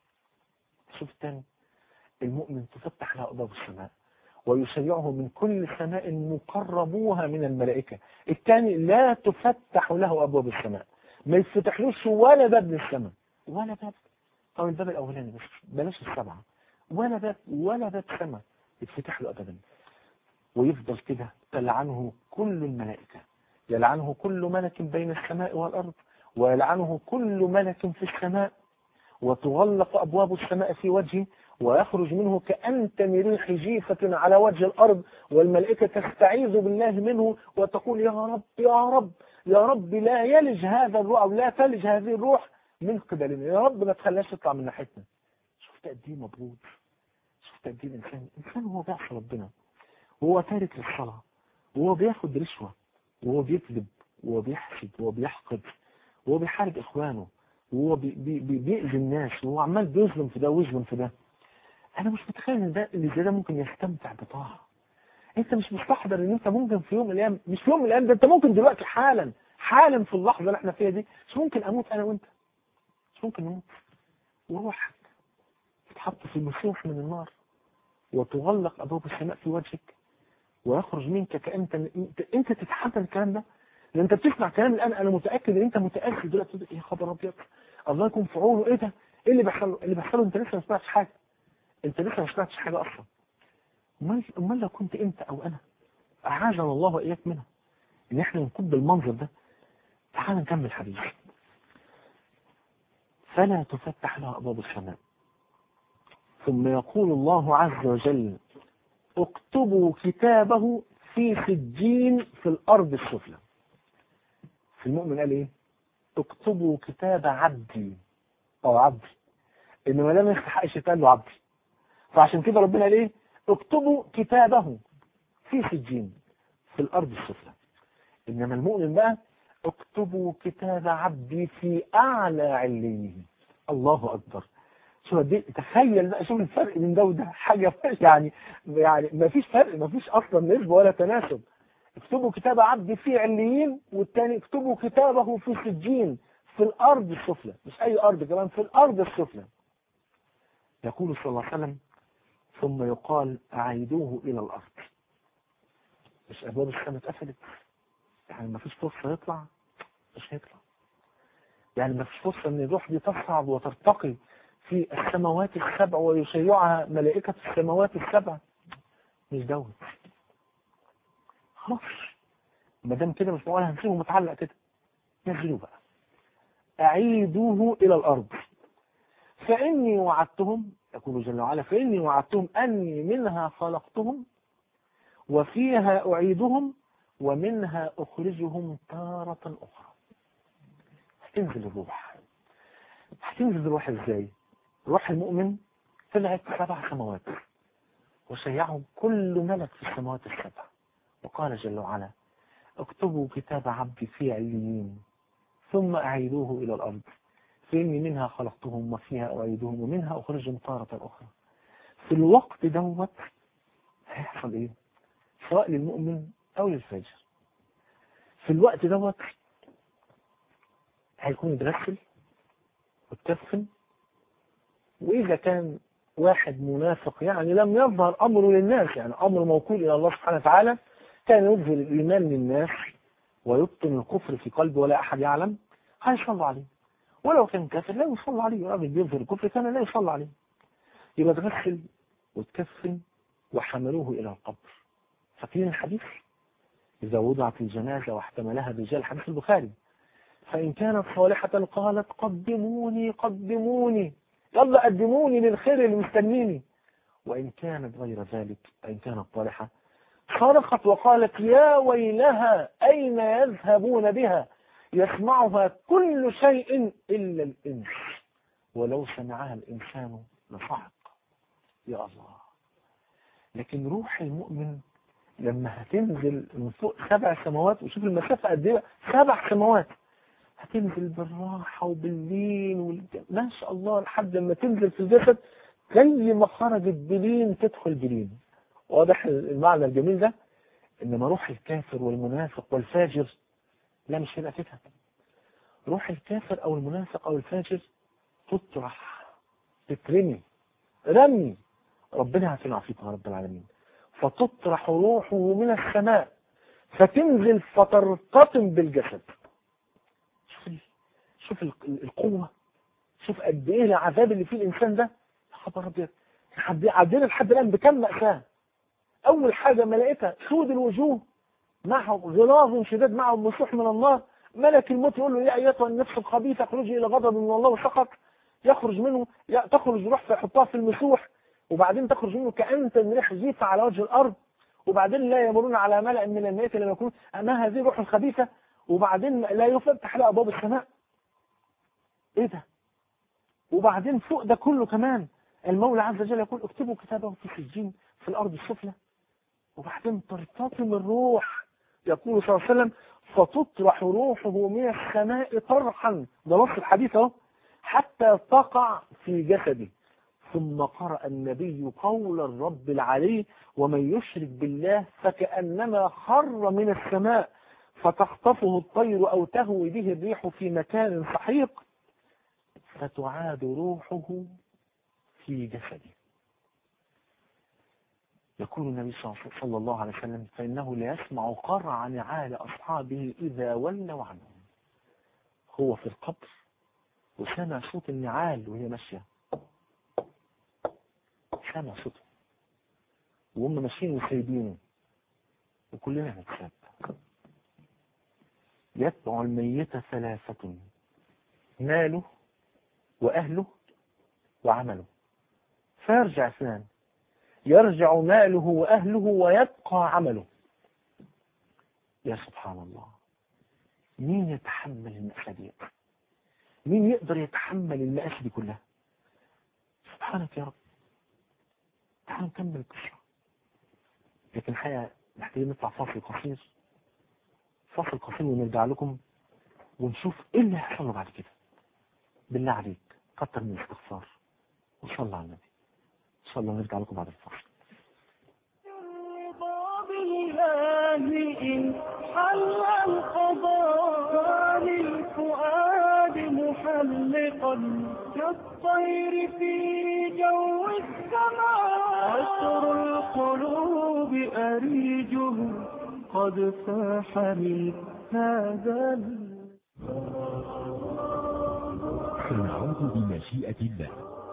Speaker 3: شوف الثاني المؤمن تفتح له أبواب السماء ويشيعه من كل سماء مقربوها من الملائكة الثاني لا تفتح له أبواب السماء ما يفتحلوش ولا باب من السماء ولا باب أو الباب الأولاني بس بلاش السبعة ولا باب ولا باب سماء يتفتح له أبدا ويفضل كده تلعنه كل الملائكة يلعنه كل ملك بين السماء والأرض ويلعنه كل ملك في السماء وتغلق أبواب السماء في وجهه ويخرج منه كأنتم ريح جيفة على وجه الأرض والملائكة تستعيذ بالله منه وتقول يا رب يا رب يا رب لا يلج هذا الروح أو لا تلج هذه الروح من قبلنا يا رب ما تخليهاش تطلع من ناحيتنا شفت قد ايه مبرود شفت قد ايه الانسان الانسان هو بيعصي ربنا وهو تارك للصلاه وهو بياخد رشوه وهو بيكذب وهو بيحسد وهو بيحقد وهو بيحارب اخوانه وهو بي بي بي بيأذي الناس وهو عمال بيظلم في ده ويظلم في ده انا مش متخيل ان ده اللي زي ده ممكن يستمتع بطاعه انت مش مستحضر ان انت ممكن في يوم من الايام مش في يوم من الايام ده انت ممكن دلوقتي حالا حالا في اللحظه اللي احنا فيها دي مش ممكن اموت انا وانت مش ممكن نموت وروحك تتحط في مسوح من النار وتغلق ابواب السماء في وجهك ويخرج منك كأنت انت, انت تتحمل الكلام ده لان انت بتسمع كلام الان انا متاكد ان انت متاكد دلوقتي يا خبر ابيض الله يكون في عونه ايه ده ايه اللي بيحصل اللي بيحصل انت لسه ما سمعتش حاجه انت لسه ما سمعتش حاجه اصلا امال امال لو كنت انت او انا اعاذنا الله واياك منها ان احنا نكون بالمنظر ده تعال نكمل الحديث فلا تفتح لها ابواب السماء ثم يقول الله عز وجل اكتبوا كتابه في سجين في الارض السفلى في المؤمن قال ايه اكتبوا كتاب عبدي او عبدي انما ده ما يستحقش يتقال له عبدي فعشان كده ربنا قال ايه اكتبوا كتابه في سجين في الارض السفلى انما المؤمن بقى اكتبوا كتاب عبدي في اعلى عليين الله اكبر شوف دي تخيل بقى شوف الفرق بين ده وده حاجه يعني يعني ما فيش فرق ما فيش اصلا نسبه ولا تناسب اكتبوا كتاب عبدي في عليين والتاني اكتبوا كتابه في سجين في الارض السفلى مش اي ارض كمان في الارض السفلى يقول صلى الله عليه وسلم ثم يقال اعيدوه الى الارض مش ابواب السماء اتقفلت يعني ما فيش فرصه يطلع مش هيطلع يعني ما فيش فرصه ان الروح دي تصعد وترتقي في السماوات السبع ويشيعها ملائكه السماوات السبع مش دوت خلاص ما دام كده مش معقول هنسيبه متعلق كده نزلوه بقى اعيدوه الى الارض فاني وعدتهم يقول جل وعلا فاني وعدتهم اني منها خلقتهم وفيها اعيدهم ومنها اخرجهم تارة اخرى هتنزل الروح هتنزل الروح ازاي روح المؤمن طلعت سبع سماوات وشيعهم كل ملك في السماوات السبع وقال جل وعلا اكتبوا كتاب عبدي في عليين ثم أعيدوه إلى الأرض فإني منها خلقتهم وفيها أعيدهم ومنها أخرجهم تارة أخرى في الوقت دوت هيحصل إيه سواء للمؤمن أو للفاجر في الوقت دوت هيكون اتغسل واتكفن وإذا كان واحد منافق يعني لم يظهر أمره للناس يعني أمر موكول إلى الله سبحانه وتعالى كان يظهر الإيمان للناس ويبطن الكفر في قلبه ولا أحد يعلم هيصلى عليه ولو كان كافر لا يصلى عليه راجل بيظهر الكفر كان لا يصلى عليه يبقى اتغسل واتكفن وحملوه إلى القبر فاكرين الحديث إذا وضعت الجنازة واحتملها الرجال حديث البخاري فإن كانت صالحة قالت قدموني قدموني يلا قدموني للخير اللي مستنيني وإن كانت غير ذلك إن كانت طالحة صرخت وقالت يا ويلها أين يذهبون بها يسمعها كل شيء إلا الإنس ولو سمعها الإنسان لصعق يا الله لكن روح المؤمن لما هتنزل من فوق سبع سماوات وشوف المسافة قد ايه سبع سماوات هتنزل بالراحة وباللين وال... ما شاء الله لحد لما تنزل في الجسد زي ما خرجت بلين تدخل بلين واضح المعنى الجميل ده انما روح الكافر والمنافق والفاجر لا مش هيبقى كده روح الكافر او المنافق او الفاجر تطرح تترمي رمي ربنا يعافينا ويعافيكم يا رب العالمين فتطرح روحه من السماء فتنزل فترتطم بالجسد شوف ال- شوف ال- القوة شوف قد ايه العذاب اللي فيه الانسان ده يا خبر ابيض عدي- عدينا لحد الان بكم مأساة اول حاجة ما لقيتها سود الوجوه معه غلاظ شداد معه مسوح من الله ملك الموت يقول له يا ايتها النفس الخبيثه اخرجي الى غضب من الله وسخط يخرج منه يا- تخرج روح فيحطها في المسوح وبعدين تخرج منه كأنت من ريح زيفة على وجه الأرض وبعدين لا يمرون على ملأ من الميت لما يكون ما هذه روح الخبيثة وبعدين لا يفتح لها أبواب السماء إيه ده وبعدين فوق ده كله كمان المولى عز وجل يقول اكتبوا كتابه في سجين في الأرض السفلى وبعدين ترتطم الروح يقول صلى الله عليه وسلم فتطرح روحه من السماء طرحا ده نص الحديث اهو حتى تقع في جسده ثم قرأ النبي قول الرب العلي ومن يشرك بالله فكأنما خر من السماء فتخطفه الطير أو تهوي به الريح في مكان سحيق فتعاد روحه في جسده يقول النبي صلى الله عليه وسلم فإنه لا يسمع قرع نعال أصحابه إذا ولوا عنهم هو في القبر وسمع صوت النعال وهي ماشية سمع صوته وهم ماشيين وسايبينه وكلنا هنتساب يتبع الميت ثلاثة ماله وأهله وعمله فيرجع اثنان يرجع ماله وأهله ويبقى عمله يا سبحان الله مين يتحمل المأساة دي مين يقدر يتحمل المآسي دي كلها سبحانك يا رب تعالوا نكمل القصة لكن الحقيقة محتاجين نطلع فاصل قصير فاصل قصير ونرجع لكم ونشوف ايه اللي هيحصل له بعد كده بالله عليك كتر من الاستغفار وصلى على النبي ان شاء الله نرجع لكم بعد الفاصل
Speaker 1: الرضا بالله إن حل القضاء للفؤاد محلقا كالطير في جو السماء عطر القلوب أريجه قد فاح من هذا ال-
Speaker 4: سنعود بمشيئة الله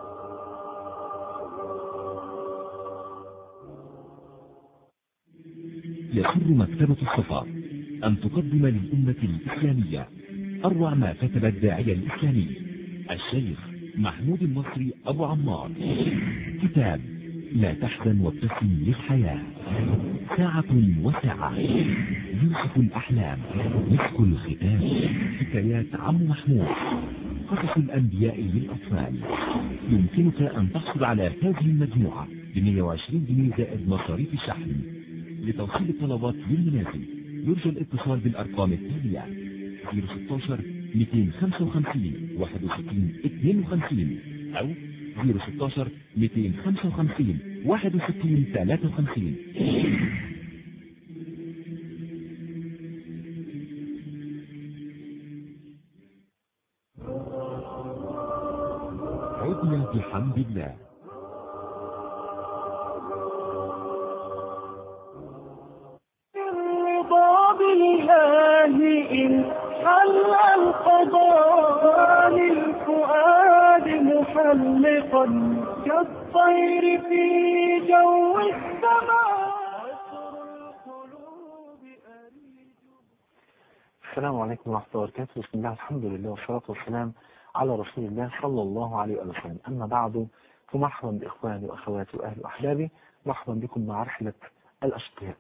Speaker 4: يسر مكتبة الصفا أن تقدم للأمة الإسلامية أروع ما كتب الداعية الإسلامي الشيخ محمود المصري أبو عمار كتاب لا تحزن وابتسم للحياة ساعة وساعة يوسف الأحلام مسك الختام حكايات عم محمود قصص الأنبياء للأطفال يمكنك أن تحصل على هذه المجموعة ب 120 جنيه زائد مصاريف الشحن لتوصيل الطلبات للمنازل يرجى الاتصال بالأرقام التالية 016 255 61 52 أو 016 255 61 53 عدنا بحمد الله
Speaker 1: الرضا بالله إن حل القضاء للفؤاد محلقا كالطير في جو السماء عطر القلوب أريجه
Speaker 2: السلام عليكم ورحمة الله وبركاته بسم الله الحمد لله والصلاة والسلام على رسول الله صلى الله عليه وسلم أما بعد فمرحبا بإخواني وأخواتي وأهلي وأحبابي مرحبا بكم مع رحلة الأشقياء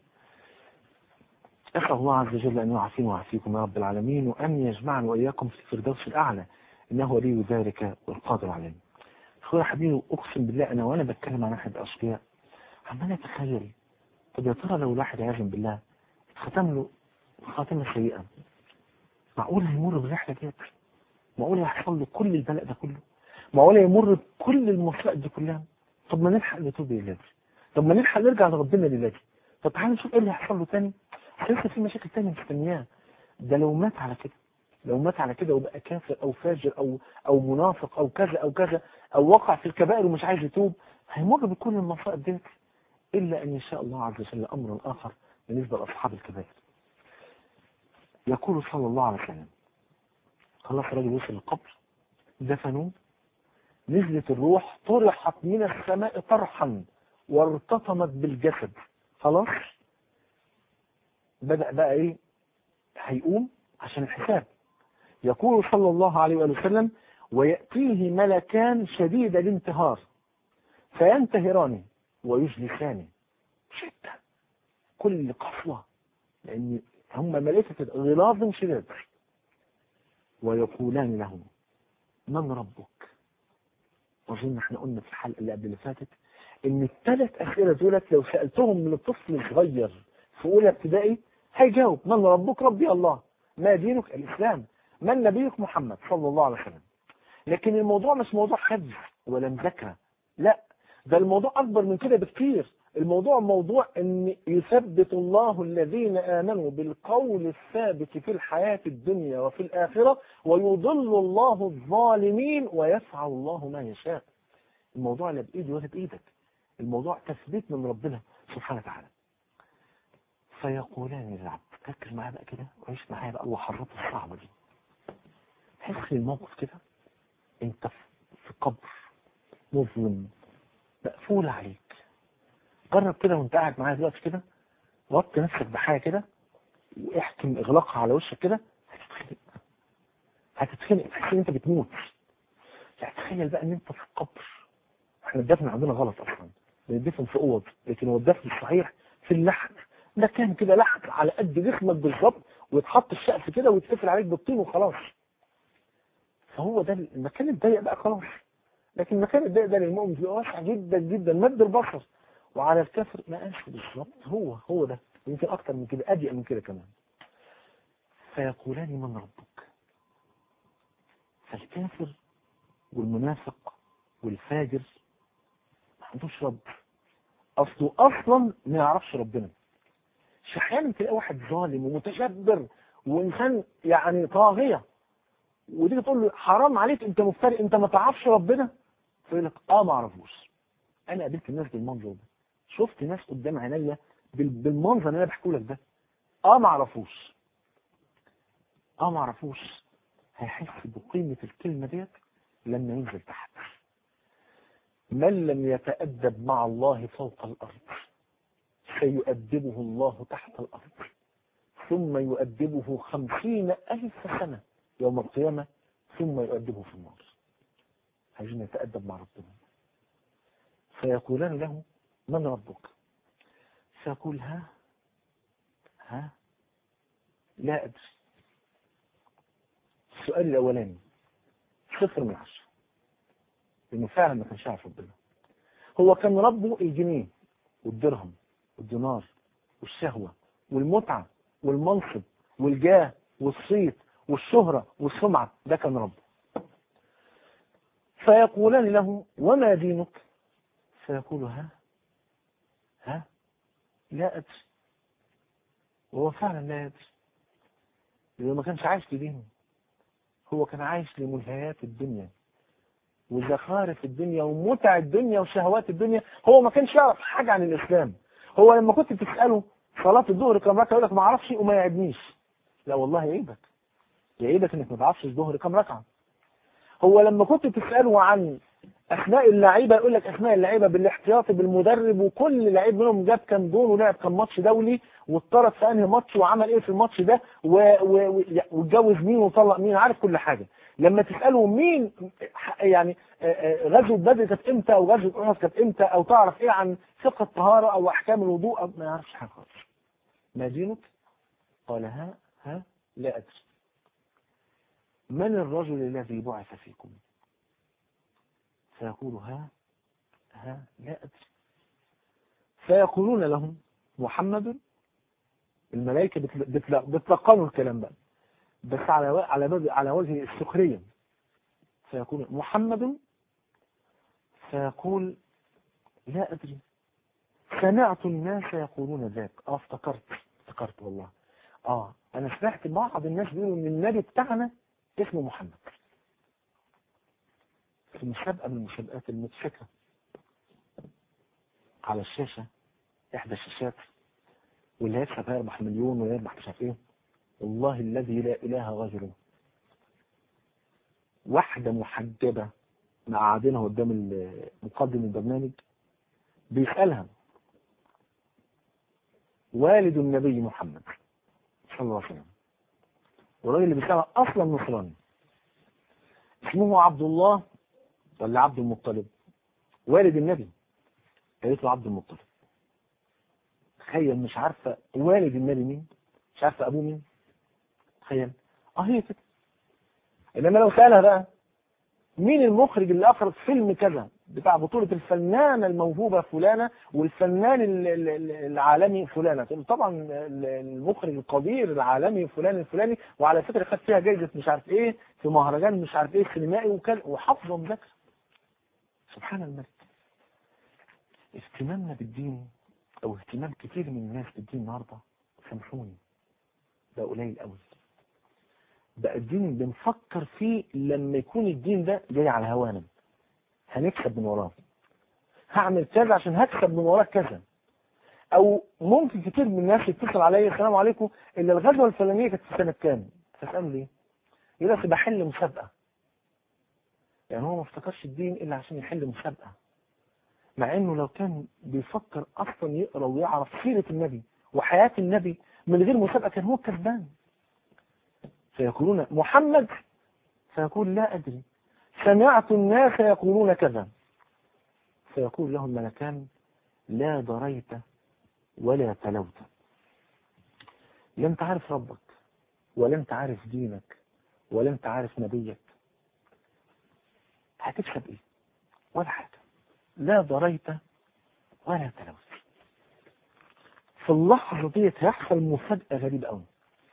Speaker 2: أسأل الله عز وجل أن يعافينا ويعافيكم يا رب العالمين وأن يجمعنا وإياكم في الفردوس الأعلى
Speaker 3: إنه ولي ذلك والقادر عليه أخويا حبيبي أقسم بالله أنا وأنا بتكلم عن أحد الأشقياء عمال أتخيل طب يا ترى لو الواحد عياذا بالله ختم له خاتمة سيئة معقول هيمر بالرحلة ديت معقول هيحصل له كل البلاء ده كله معقول يمر بكل المصائب دي كلها طب ما نلحق نتوب لله طب ما نلحق نرجع لربنا لله طب تعالى نشوف ايه اللي هيحصل له تاني لسه في مشاكل تانية مستنياه ده لو مات على كده لو مات على كده وبقى كافر او فاجر او او منافق او كذا او كذا او وقع في الكبائر ومش عايز يتوب هيمر بكل المصائب ديت الا ان يشاء الله عز وجل امرا اخر بالنسبه لاصحاب الكبائر يقول صلى الله عليه وسلم خلاص الراجل وصل القبر دفنوه نزلت الروح طرحت من السماء طرحا وارتطمت بالجسد خلاص بدأ بقى ايه هيقوم عشان الحساب يقول صلى الله عليه وآله وسلم ويأتيه ملكان شديد الانتهار فينتهرانه ويجلسانه شدة كل قسوة لأن هم ملائكة غلاظ شداد ويقولان له من ربك أظن احنا قلنا في الحلقة اللي قبل اللي فاتت ان الثلاث أسئلة دولت لو سألتهم من الطفل الصغير في أولى ابتدائي هيجاوب من ربك ربي الله ما دينك الإسلام من نبيك محمد صلى الله عليه وسلم لكن الموضوع مش موضوع حفظ ولا مذاكرة لا ده الموضوع أكبر من كده بكتير الموضوع موضوع ان يثبت الله الذين آمنوا بالقول الثابت في الحياة الدنيا وفي الآخرة ويضل الله الظالمين ويفعل الله ما يشاء الموضوع لا بإيدي ولا بإيدك الموضوع تثبيت من ربنا سبحانه وتعالى فيقولان للعبد ركز معايا بقى كده وعيش معايا بقى وحرات الصعبة دي حس الموقف كده انت في قبر مظلم مقفول عليك جرب كده وانت قاعد معايا دلوقتي كده وطي نفسك بحاجه كده واحكم اغلاقها على وشك كده هتتخنق هتتخنق تحس ان انت بتموت لا تخيل بقى ان انت في القبر احنا الدفن عندنا غلط اصلا بندفن في اوض لكن هو الدفن الصحيح في اللحد ده كان كده لحد على قد جسمك بالظبط ويتحط السقف كده ويتقفل عليك بالطين وخلاص فهو ده المكان الضيق بقى خلاص لكن المكان الضيق ده للمؤمن بيبقى واسع جدا جدا مد البصر وعلى الكافر ما قالش بالظبط هو هو ده يمكن اكتر من كده اضيق من كده كمان فيقولان من ربك فالكافر والمنافق والفاجر ما عندوش رب اصله اصلا ما يعرفش ربنا مش احيانا تلاقي واحد ظالم ومتجبر وانسان يعني طاغيه وتيجي تقول له حرام عليك انت مفتري انت ما تعرفش ربنا فيقول لك اه ما اعرفوش انا قابلت الناس بالمنظر ده شفت ناس قدام عينيا بالمنظر اللي انا بحكيه لك ده اه ما اعرفوش اه ما اعرفوش هيحس بقيمة الكلمة ديت لما ينزل تحت من لم يتأدب مع الله فوق الأرض سيؤدبه الله تحت الأرض ثم يؤدبه خمسين ألف سنة يوم القيامة ثم يؤدبه في النار عايزين يتأدب مع ربنا فيقولان له من ربك فيقول ها ها لا أدري السؤال الأولاني صفر من عشرة لأنه فعلا ما كانش يعرف ربنا هو كان ربه الجنيه والدرهم والدينار والشهوة والمتعة والمنصب والجاه والصيت والشهرة والسمعة ده كان ربه فيقولان له وما دينك فيقول ها ها لا أدري وهو فعلا لا يدري لأنه ما كانش عايش لدينه هو كان عايش لملهيات الدنيا وزخارف الدنيا ومتع الدنيا وشهوات الدنيا هو ما كانش يعرف حاجة عن الإسلام هو لما كنت تسأله صلاة الظهر كم ركعة يقول لك ما اعرفش وما يعدنيش لا والله يعيبك يعيبك انك ما تعرفش الظهر كم ركعة هو لما كنت تسأله عن أسماء اللعيبة يقول لك أسماء اللعيبة بالاحتياطي بالمدرب وكل لعيب منهم جاب كام جون ولعب كام ماتش دولي واتطرد في أنهي ماتش وعمل إيه في الماتش ده واتجوز مين وطلق مين عارف كل حاجة لما تسأله مين يعني غزوة بدر كانت إمتى أو غزوة أحد كانت إمتى أو تعرف إيه عن فقه الطهارة أو أحكام الوضوء أو ما يعرفش حاجة خالص ما دينك؟ قال ها ها لا أدري من الرجل الذي بعث فيكم فيقول ها ها لا أدري فيقولون لهم محمد الملائكة بتل- بتل- بتلقنوا الكلام بقى بس على و- على باب- على وجه السخرية فيقول محمد فيقول لا أدري سمعت الناس يقولون ذاك اه افتكرت افتكرت والله اه انا سمعت بعض الناس بيقولوا ان النبي بتاعنا اسمه محمد في مسابقة من المسابقات المضحكة على الشاشة احدى الشاشات واللي هيكسب هيربح مليون ويربح مش عارف ايه والله الذي لا اله غيره واحدة محجبة مقعدينها قدام ال- مقدم البرنامج بيسألها والد النبي محمد صلى الله عليه وسلم والراجل اللي بيسألها أصلا نصراني اسمه عبد الله ولا عبد المطلب والد النبي قالت له عبد المطلب تخيل مش عارفة والد النبي مين مش عارفة أبوه مين تخيل اه هي كده إنما لو سألها بقى مين المخرج اللي أخرج فيلم كذا بتاع بطولة الفنانة الموهوبة فلانة والفنان ال- ال- ال- العالمي فلانة تقول طبعا ال- المخرج القدير العالمي فلان الفلاني وعلى فكرة خد فيها جايزة مش عارف ايه في مهرجان مش عارف ايه سينمائي وكان وحافظة مذاكرة سبحان الملك اهتمامنا بالدين او اهتمام كتير من الناس بالدين النهارده سامحوني ده قليل قوي بقى الدين بنفكر فيه لما يكون الدين ده جاي على هوانا هنكسب من وراه هعمل كذا عشان هكسب من وراه كذا او ممكن كتير من الناس يتصل عليا السلام عليكم ان الغزوه الفلانيه كانت في سنه كام فاساله ليه يقول لك بحل مسابقه يعني هو ما افتكرش الدين الا عشان يحل مسابقه مع انه لو كان بيفكر اصلا يقرا ويعرف سيره النبي وحياه النبي من غير مسابقه كان هو كسبان فيقولون محمد فيقول لا ادري سمعت الناس يقولون كذا فيقول لهم ملكان لا دريت ولا تلوت لا انت عارف ربك ولا انت عارف دينك ولا انت عارف نبيك هتكسب ايه ولا حاجة لا دريت ولا تلوت في اللحظة ديت هيحصل مفاجأة غريبة قوي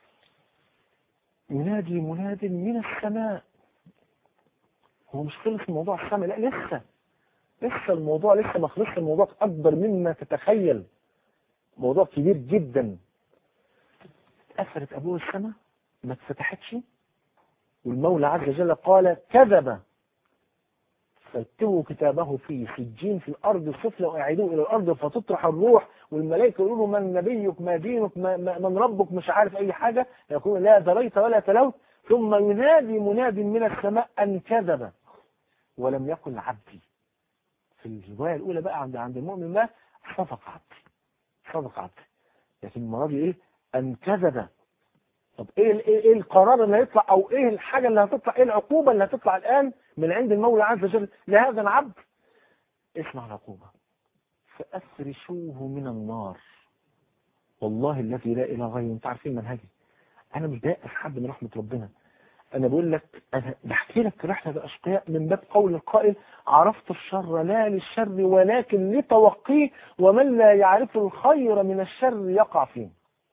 Speaker 3: ينادي مناد من السماء هو مش خلص الموضوع السماء لا لسه لسه الموضوع لسه ما خلصش الموضوع اكبر مما تتخيل موضوع كبير جدا قفلت ابواب السماء ما اتفتحتش والمولى عز وجل قال كذب فاكتبوا كتابه في سجين في الارض سفلى واعيدوه الى الارض فتطرح الروح والملائكه يقولوا له من نبيك ما دينك ما ما- من ربك مش عارف اي حاجه يقول لا دريت ولا تلوت ثم ينادي مناد من السماء ان كذب ولم يقل عبدي في الروايه الاولى بقى عند عند المؤمن ده صدق عبدي صدق عبدي لكن المره دي ايه ان كذب طب ايه ايه ايه القرار اللي هيطلع او ايه الحاجه اللي هتطلع ايه العقوبه اللي هتطلع الان من عند المولى عز وجل لهذا العبد اسمع العقوبه فافرشوه من النار والله الذي لا اله غيره انت عارفين منهجي انا مش بيأس حد من رحمه ربنا انا بقول لك انا بحكي لك رحله الاشقياء من باب قول القائل عرفت الشر لا للشر ولكن لتوقيه ومن لا يعرف الخير من الشر يقع فيه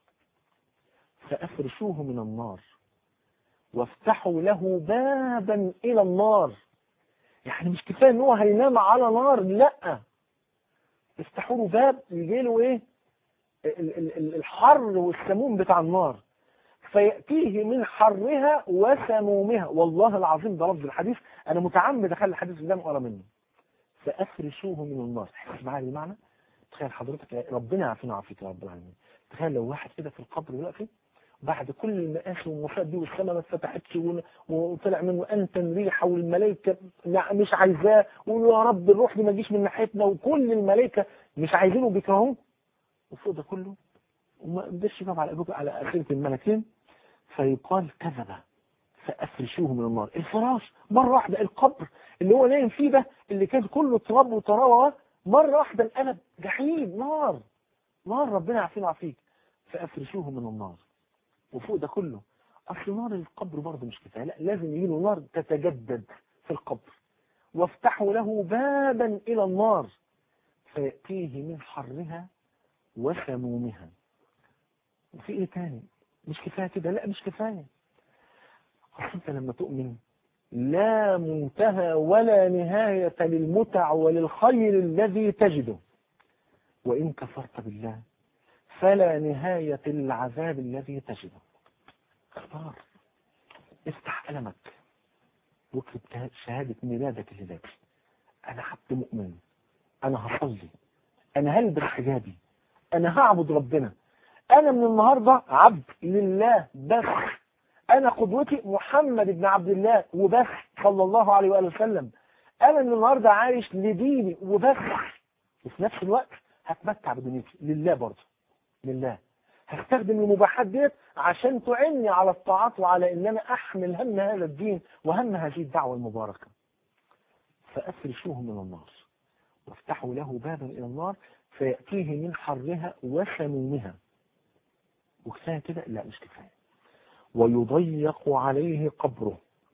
Speaker 3: فافرشوه من النار وافتحوا له بابا الى النار يعني مش كفايه ان هو هينام على نار لا افتحوا له باب يجي له ايه ال- ال- ال- الحر والسموم بتاع النار فيأتيه من حرها وسمومها والله العظيم ده لفظ الحديث انا متعمد اخلي الحديث ده اقرا منه فافرشوه من النار تحس معايا المعنى تخيل حضرتك ربنا يعافينا ويعافيك يا رب العالمين تخيل لو واحد كده في القبر دلوقتي بعد كل المآسي والمصائب دي والسماء ما اتفتحتش ون- وطلع منه أنتن ريحة والملائكة لا- مش عايزاه ويقول يا رب الروح دي ما تجيش من ناحيتنا وكل الملائكة مش عايزينه وبيكرهوه وفوق ده كله وما قدرش يجاوب على أبوك على أسئلة الملكين فيقال كذب فأفرشوه من النار الفراش مرة واحدة القبر اللي هو نايم فيه ده اللي كان كله تراب وطراوة مرة واحدة انقلب جحيم نار نار ربنا يعافينا ويعافيك فأفرشوه من النار وفوق ده كله اصل نار القبر برضه مش كفايه لا لازم يجي له نار تتجدد في القبر وافتحوا له بابا الى النار فياتيه من حرها وسمومها وفي ايه تاني مش كفايه كده لا مش كفايه اصل انت لما تؤمن لا منتهى ولا نهايه للمتع وللخير الذي تجده وان كفرت بالله فلا نهايه للعذاب الذي تجده اختار افتح قلمك واكتب شهادة ميلادك الليلاتي أنا عبد مؤمن أنا هصلي أنا هلبس حجابي أنا هعبد ربنا أنا من النهاردة عبد لله بس أنا قدوتي محمد بن عبد الله وبس صلى الله عليه وآله وسلم أنا من النهاردة عايش لديني وبس وفي نفس الوقت هتمتع بدنيتي لله برضه لله هستخدم المباحات ديت عشان تعني على الطاعات وعلى ان انا احمل هم هذا الدين وهم هذه الدعوه المباركه. فافرشوه من النار وافتحوا له بابا الى النار فياتيه من حرها وسمومها. وكفايه كده؟ لا مش كفايه. ويضيق عليه قبره.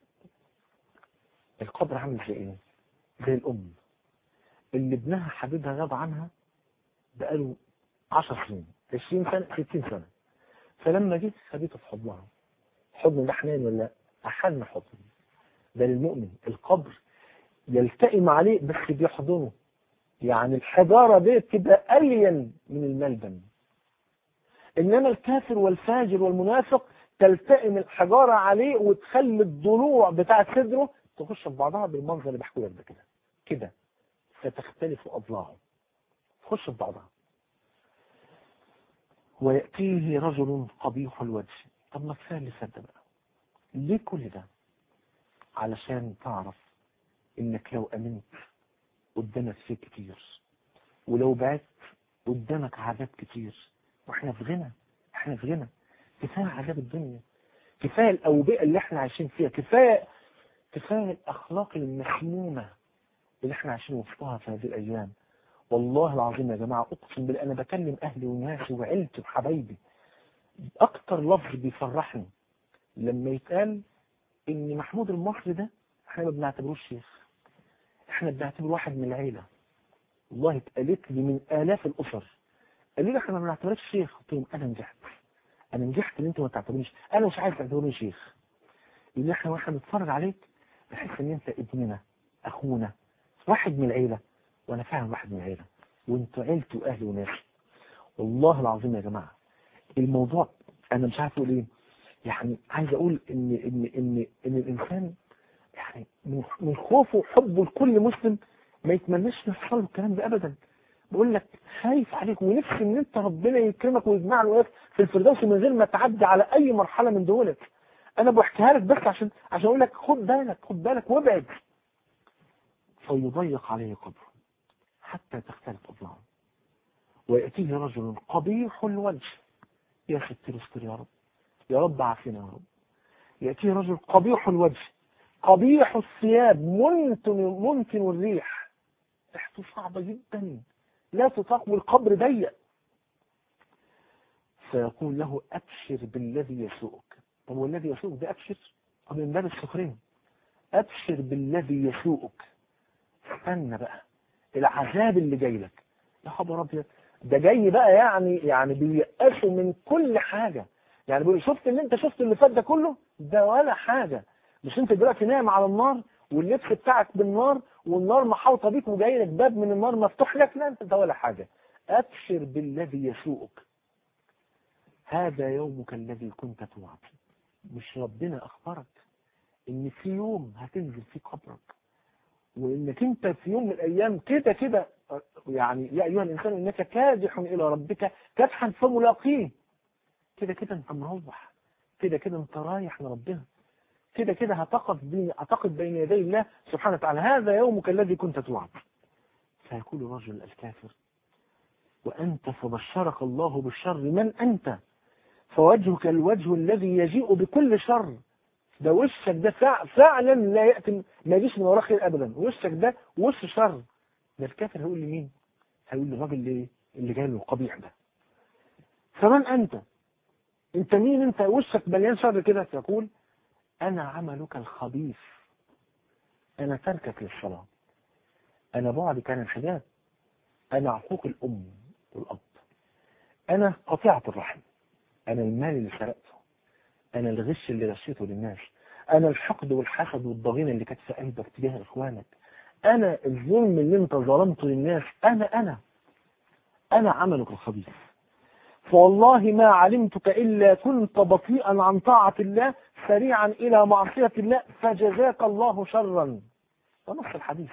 Speaker 3: القبر عامل زي ايه؟ زي الام اللي ابنها حبيبها غاب عنها بقاله 10 سنين 20 سنة 60 سنة فلما جيت خديته في حضنها حضن ده حنان ولا أحن حضن ده للمؤمن القبر يلتئم عليه بس بيحضنه يعني الحجارة دي تبقى ألين من الملبن إنما الكافر والفاجر والمنافق تلتئم الحجارة عليه وتخلي الضلوع بتاع صدره تخش في بعضها بالمنظر اللي بحكوا لك ده كده كده فتختلف أضلاعه تخش في بعضها ويأتيه رجل قبيح الوجه طب ما كفايه اللي فات ده بقى ليه كل ده علشان تعرف انك لو امنت قدامك شيء كتير ولو بعدت قدامك عذاب كتير واحنا في غنى احنا في غنى كفايه عذاب الدنيا كفايه الاوبئه اللي احنا عايشين فيها كفايه كفايه الاخلاق المسمومه اللي احنا عايشين وسطها في هذه الايام والله العظيم يا جماعة أقسم بالله أنا بكلم أهلي وناسي وعيلتي وحبايبي أكتر لفظ بيفرحني لما يتقال إن محمود المصري ده إحنا ما بنعتبروش شيخ إحنا بنعتبره واحد من العيلة والله اتقالت لي من آلاف الأسر قالوا لي إحنا ما بنعتبركش شيخ قلت لهم أنا نجحت أنا نجحت إن أنتوا ما تعتبرونيش أنا مش عايز تعتبروني شيخ يقول لي إحنا واحنا بنتفرج عليك بحس إن أنت ابننا أخونا واحد من العيلة وانا فعلا واحد من العيله وانتوا عيلتي واهلي وناسي والله العظيم يا جماعه الموضوع انا مش عارف اقول ايه يعني عايز اقول ان ان ان ان الانسان يعني من من خوفه وحبه لكل مسلم ما يتمناش يحصل له الكلام ده ابدا بقول لك خايف عليك ونفسي ان انت ربنا يكرمك ويجمعنا وياك في الفردوس من غير ما تعدي على اي مرحله من دولت انا بحكيها لك بس عشان عشان اقول لك خد بالك خد بالك وابعد فيضيق عليه قبره حتى تختلف أضلاعه ويأتيه رجل قبيح الوجه يا ستر استر يا رب يا رب عافنا يا رب يأتيه رجل قبيح الوجه قبيح الثياب منتن منتن الريح ريحته صعبة جدا لا تطاق والقبر ضيق فيقول له أبشر بالذي يسوءك طب والذي يسوءك ده أبشر طب من باب السخرين أبشر بالذي يسوءك استنى بقى العذاب اللي جاي لك يا خبر ابيض ده جاي بقى يعني يعني بييأسوا من كل حاجه يعني بيقول شفت اللي انت شفت اللي فات ده كله ده ولا حاجه مش انت دلوقتي نايم على النار واللبس بتاعك بالنار والنار محاوطه بيك وجاي لك باب من النار مفتوح لك لا انت ده ولا حاجه ابشر بالذي يسوءك هذا يومك الذي كنت توعد مش ربنا اخبرك ان في يوم هتنزل في قبرك وانك انت في يوم من الايام كده كده يعني يا ايها الانسان انك كادح الى ربك كدحا فملاقيه كده كده انت مروح كده كده انت رايح لربنا كده كده هتقف بين هتقف بين يدي الله سبحانه وتعالى هذا يومك الذي كنت توعد فيقول الرجل الكافر وانت فبشرك الله بالشر من انت فوجهك الوجه الذي يجيء بكل شر ده وشك ده فعلا لا يأتي ما يجيش من وراه خير ابدا وشك ده وش شر ده الكافر هيقول لمين هيقول للراجل اللي اللي جاي له القبيح ده فمن انت انت مين انت وشك مليان شر كده تقول انا عملك الخبيث انا تركك للصلاة انا بعدك عن الحجاب انا عقوق الام والاب انا قطيعة الرحم انا المال اللي سرقته انا الغش اللي غشيته للناس انا الحقد والحسد والضغينة اللي كانت في قلبك تجاه اخوانك انا الظلم اللي انت ظلمته للناس انا انا انا عملك الخبيث فوالله ما علمتك إلا كنت بطيئا عن طاعة الله سريعا إلى معصية الله فجزاك الله شرا ده نص الحديث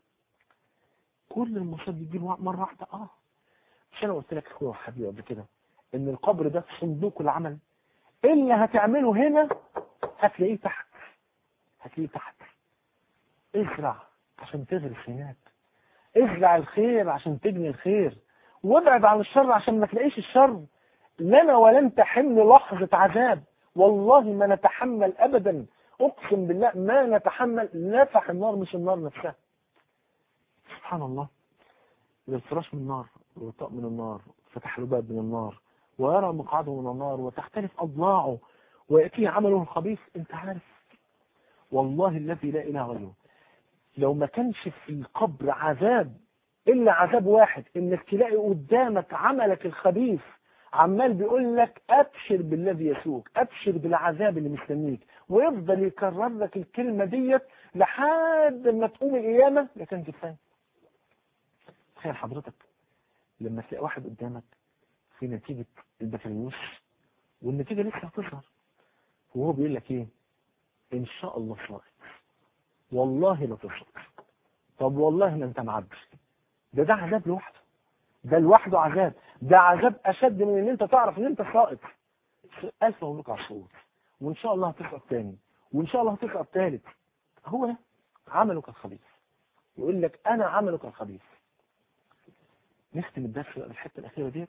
Speaker 3: كل المصاب يجي مرة واحدة اه مش انا قلت لك اخويا وحبيبي قبل كده ان القبر ده صندوق العمل اللي هتعمله هنا هتلاقيه تحت هتلاقيه تحت ازرع عشان تغرس هناك ازرع الخير عشان تجني الخير وابعد عن الشر عشان ما تلاقيش الشر لنا ولن تحمل لحظة عذاب والله ما نتحمل أبدا أقسم بالله ما نتحمل نفح النار مش النار نفسها سبحان الله الفراش من النار والطاق من النار فتح له باب من النار ويرى مقعده من النار وتختلف أضلاعه ويأتيه عمله الخبيث انت عارف والله الذي لا إله غيره لو ما كانش في القبر عذاب إلا عذاب واحد إنك تلاقي قدامك عملك الخبيث عمال بيقول لك أبشر بالذي يسوق أبشر بالعذاب اللي مستنيك ويفضل يكرر لك الكلمة ديت لحد ما تقوم القيامة لكن كفاية تخيل حضرتك لما تلاقي واحد قدامك في نتيجة البكالوريوس والنتيجة لسه هتظهر وهو بيقول لك ايه ان شاء الله صائد والله لا تصدق طب والله ما انت معبر ده ده عذاب لوحده ده لوحده عذاب ده عذاب اشد من ان انت تعرف ان انت ساقط الف مبروك على الصعود وان شاء الله هتسقط تاني وان شاء الله هتسقط تالت هو ده عملك الخبيث يقول لك انا عملك الخبيث نختم الدرس بقى بالحته الاخيره ديت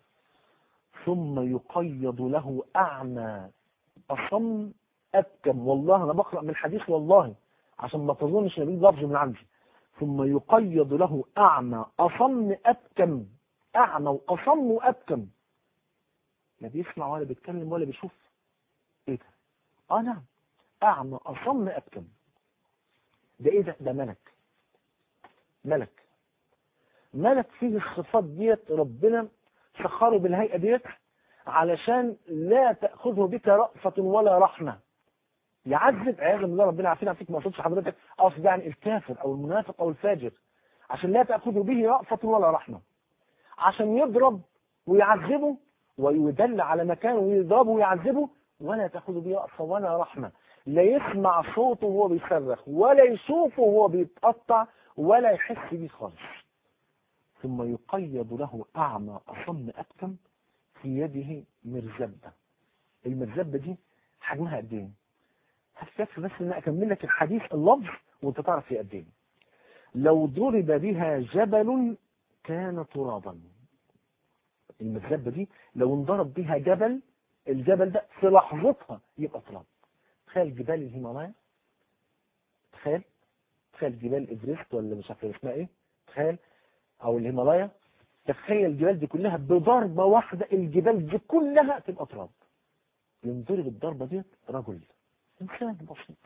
Speaker 3: ثم يقيض له اعمى اصم ابكم والله انا بقرا من الحديث والله عشان ما تظنش ان لفظ من عندي ثم يقيض له أعمى أصم أبكم أعمى وأصم وأبكم لا بيسمع ولا بيتكلم ولا بيشوف إيه ده؟ آه نعم أعمى أصم أبكم ده إيه ده؟ ده ملك ملك ملك فيه الصفات ديت ربنا سخره بالهيئة ديت علشان لا تأخذه بك رأفة ولا رحمة يعذب عياذا بالله ربنا عارفين فيك ما اقصدش حضرتك اقصد يعني الكافر او المنافق او الفاجر عشان لا تاخذ به رأفة ولا رحمة عشان يضرب ويعذبه ويدل على مكانه ويضربه ويعذبه ولا تاخذ به رأفة ولا رحمة لا يسمع صوته وهو بيصرخ ولا يشوفه وهو بيتقطع ولا يحس بيه خالص ثم يقيد له أعمى أصم أكتم في يده مرزبة المرزبة دي حجمها قد ايه؟ هتكفي بس ان اكمل لك الحديث اللفظ وانت تعرف هي قد ايه لو ضرب بها جبل كان ترابا المذبه دي لو انضرب بها جبل الجبل ده في لحظتها يبقى تراب تخيل جبال الهيمالايا تخيل تخيل جبال ايفرست ولا مش عارف اسمها ايه تخيل او الهيمالايا تخيل الجبال دي كلها بضربه واحده الجبال دي كلها تبقى تراب ينضرب الضربه دي رجل إنسان بسيط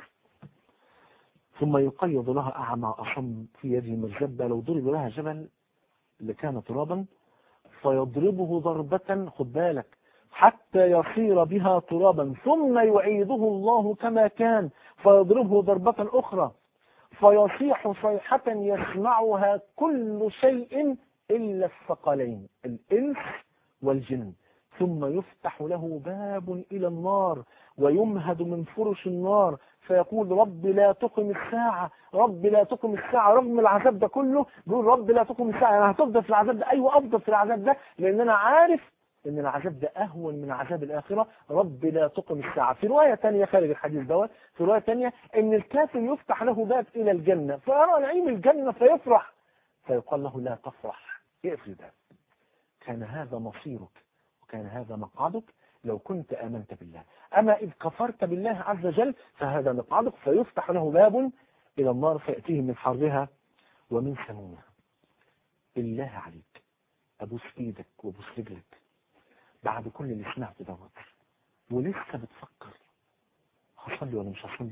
Speaker 3: ثم يقيض لها أعمى أصم في يده مرزبة لو ضرب لها جبل لكان ترابا فيضربه ضربة خد بالك حتى يصير بها ترابا ثم يعيده الله كما كان فيضربه ضربة أخرى فيصيح صيحة يسمعها كل شيء إلا الثقلين الإنس والجن ثم يفتح له باب إلى النار ويمهد من فرش النار فيقول رب لا تقم الساعة رب لا تقم الساعة رغم العذاب ده كله بيقول رب لا تقم الساعة أنا هتفضل في العذاب ده أيوة أفضل في العذاب ده لأن أنا عارف ان العذاب ده اهون من عذاب الاخره رب لا تقم الساعه في روايه ثانيه خارج الحديث دوت في روايه ثانيه ان الكافر يفتح له باب الى الجنه فيرى نعيم الجنه فيفرح فيقال له لا تفرح اقفل الباب كان هذا مصيرك وكان هذا مقعدك لو كنت آمنت بالله أما إذ كفرت بالله عز وجل فهذا مقعدك فيفتح له باب إلى النار فيأتيه من حرها ومن سمومها بالله عليك أبوس إيدك وأبوس رجلك بعد كل اللي سمعت دوت ولسه بتفكر هصلي ولا مش هصلي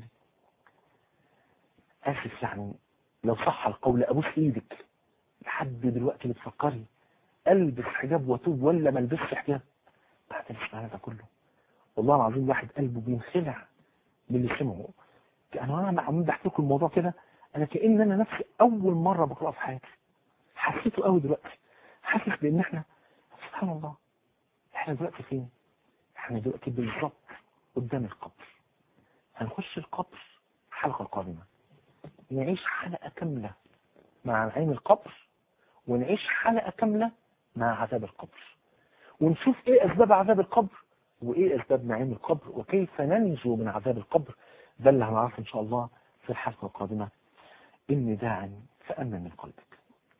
Speaker 3: اسف يعني لو صح القول ابوس ايدك لحد دلوقتي بتفكري البس حجاب واتوب ولا ما البسش حجاب بعد الاسماعيل ده كله والله العظيم الواحد قلبه بينخلع من اللي سمعه انا وانا عمال بحكي لكم الموضوع كده انا كان انا نفسي اول مره بقراه في حياتي حسيته قوي دلوقتي حاسس بان احنا سبحان الله احنا دلوقتي فين احنا دلوقتي بالظبط قدام القبر هنخش القبر الحلقه القادمه نعيش حلقه كامله مع عين القبر ونعيش حلقه كامله مع عذاب القبر ونشوف ايه اسباب عذاب القبر وايه اسباب نعيم القبر وكيف ننجو من عذاب القبر ده اللي هنعرفه ان شاء الله في الحلقه القادمه اني داع فامن من قلبك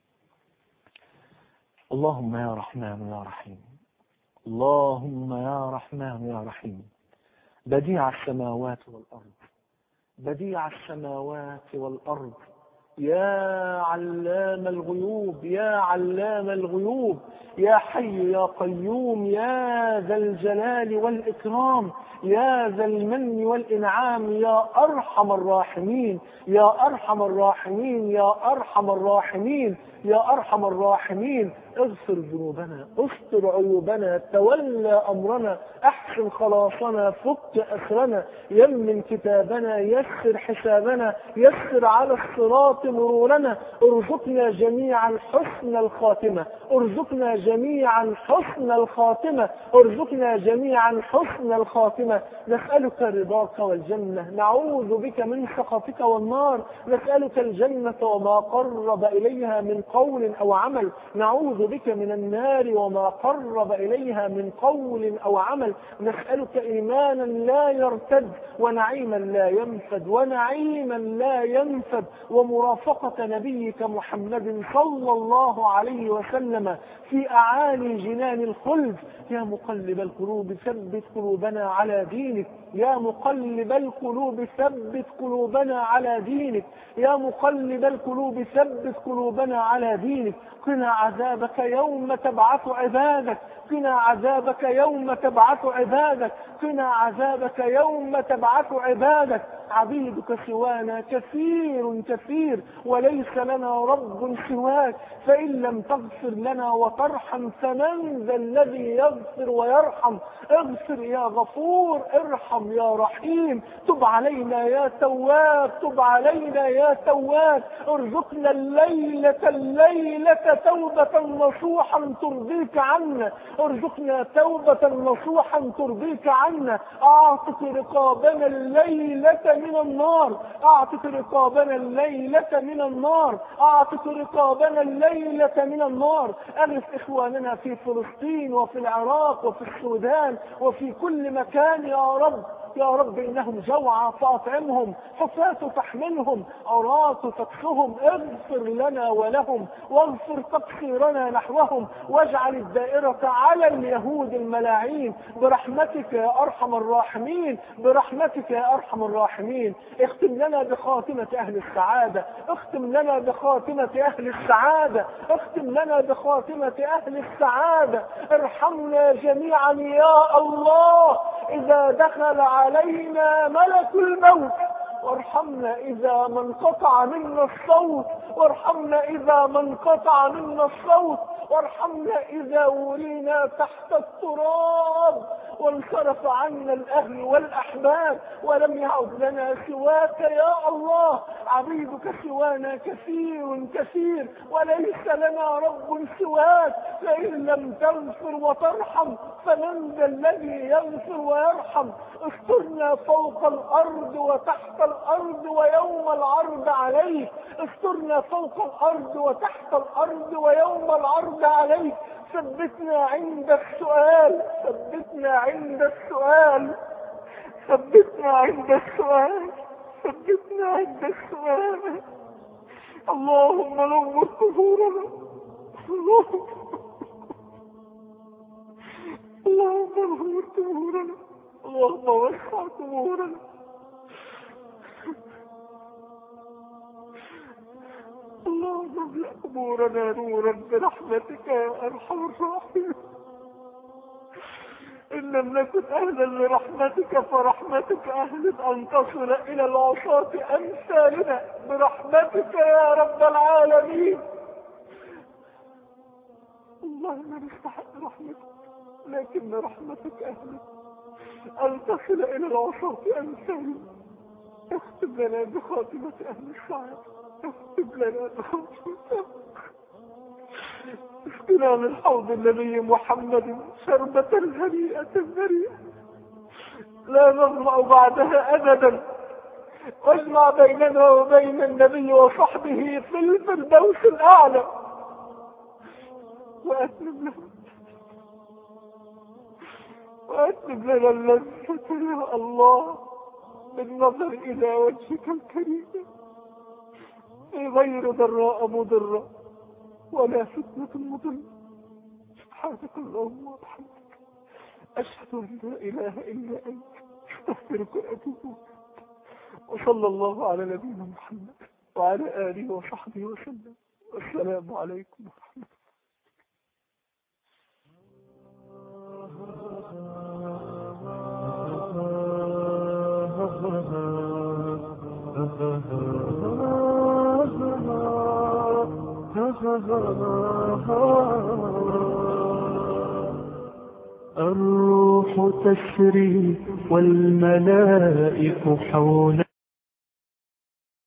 Speaker 3: اللهم يا رحمن يا رحيم اللهم يا رحمن يا رحيم بديع السماوات والارض بديع السماوات والارض يا علام الغيوب يا علام الغيوب يا حي يا قيوم يا ذا الجلال والإكرام يا ذا المن والإنعام يا أرحم الراحمين يا أرحم الراحمين يا أرحم الراحمين يا أرحم الراحمين اغفر ذنوبنا استر عيوبنا تولى أمرنا أحسن خلاصنا فك أسرنا يمن كتابنا يسر حسابنا يسر على الصراط مرورنا ارزقنا جميعا حسن الخاتمة ارزقنا جميعا حسن الخاتمة ارزقنا جميعا حسن الخاتمة نسألك رضاك والجنة نعوذ بك من سخطك والنار نسألك الجنة وما قرب إليها من قول أو عمل نعوذ بك من النار وما قرب إليها من قول أو عمل نسألك إيمانا لا يرتد ونعيما لا ينفد ونعيما لا ينفد ومرافقة نبيك محمد صلى الله عليه وسلم في أعالي جنان الخلد يا مقلب القلوب ثبت قلوبنا على دينك يا مقلب القلوب ثبت قلوبنا على دينك يا مقلب القلوب ثبت قلوبنا على دينك قنا عذابك يوم تبعث عبادك قنا عذابك يوم تبعث عبادك قنا عذابك يوم تبعث عبادك عبيدك سوانا كثير كثير وليس لنا رب سواك فإن لم تغفر لنا وترحم فمن ذا الذي يغفر ويرحم اغفر يا غفور ارحم يا رحيم تب علينا يا تواب تب علينا يا تواب ارزقنا الليلة الليلة توبة نصوحا ترضيك عنا ارزقنا توبة نصوحا ترضيك عنا اعتق رقابنا الليلة من النار اعتق رقابنا الليلة من النار اعتق رقابنا الليلة من النار اغث اخواننا في فلسطين وفي العراق وفي السودان وفي كل مكان يا رب يا رب إنهم جوعى فأطعمهم حفاة فاحملهم عراة تكسهم اغفر لنا ولهم واغفر تقصيرنا نحوهم واجعل الدائرة على اليهود الملاعين برحمتك يا أرحم الراحمين برحمتك يا أرحم الراحمين اختم لنا بخاتمة أهل السعادة اختم لنا بخاتمة أهل السعادة اختم لنا بخاتمة أهل السعادة ارحمنا جميعا يا الله إذا دخل علينا ملك الموت وارحمنا إذا ما انقطع منا الصوت وارحمنا إذا ما انقطع منا الصوت وارحمنا إذا ولينا تحت التراب وانصرف عنا الأهل والأحباب ولم يعد لنا سواك يا الله عبيدك سوانا كثير كثير وليس لنا رب سواك فإن لم تغفر وترحم فمن ذا الذي يغفر ويرحم استرنا فوق الأرض وتحت الأرض ويوم العرض عليك استرنا فوق الأرض وتحت الأرض ويوم العرض عليك ثبتنا عند السؤال ثبتنا عند السؤال ثبتنا عند السؤال ثبتنا عند السؤال اللهم نور قبورنا اللهم اللهم نور قبورنا اللهم وسع قبورنا اللهم املأ قبورنا نورا برحمتك يا ارحم الراحمين
Speaker 1: إن لم نكن أهلا لرحمتك فرحمتك أهل أن تصل إلى العصاة أمثالنا برحمتك يا رب العالمين والله ما نستحق رحمتك لكن رحمتك أهل أن تصل إلى العصاة أمثالنا اختب لنا بخاتمة أهل السعادة اختب لنا بخاتمة أهل اسقنا من حوض النبي محمد شربة هنيئة مريئة لا نظمأ بعدها أبدا واجمع بيننا وبين النبي وصحبه في الفردوس الأعلى وأتمم لنا وأتمم لنا اللذة يا الله بالنظر إلى وجهك الكريم في غير ضراء مضرة ولا فتنة مضلة سبحانك اللهم وبحمدك أشهد أن لا إله إلا أنت أستغفرك وأتوب إليك وصلى الله على نبينا محمد وعلى آله وصحبه وسلم والسلام عليكم ورحمة الله الروح تسري والملائك حول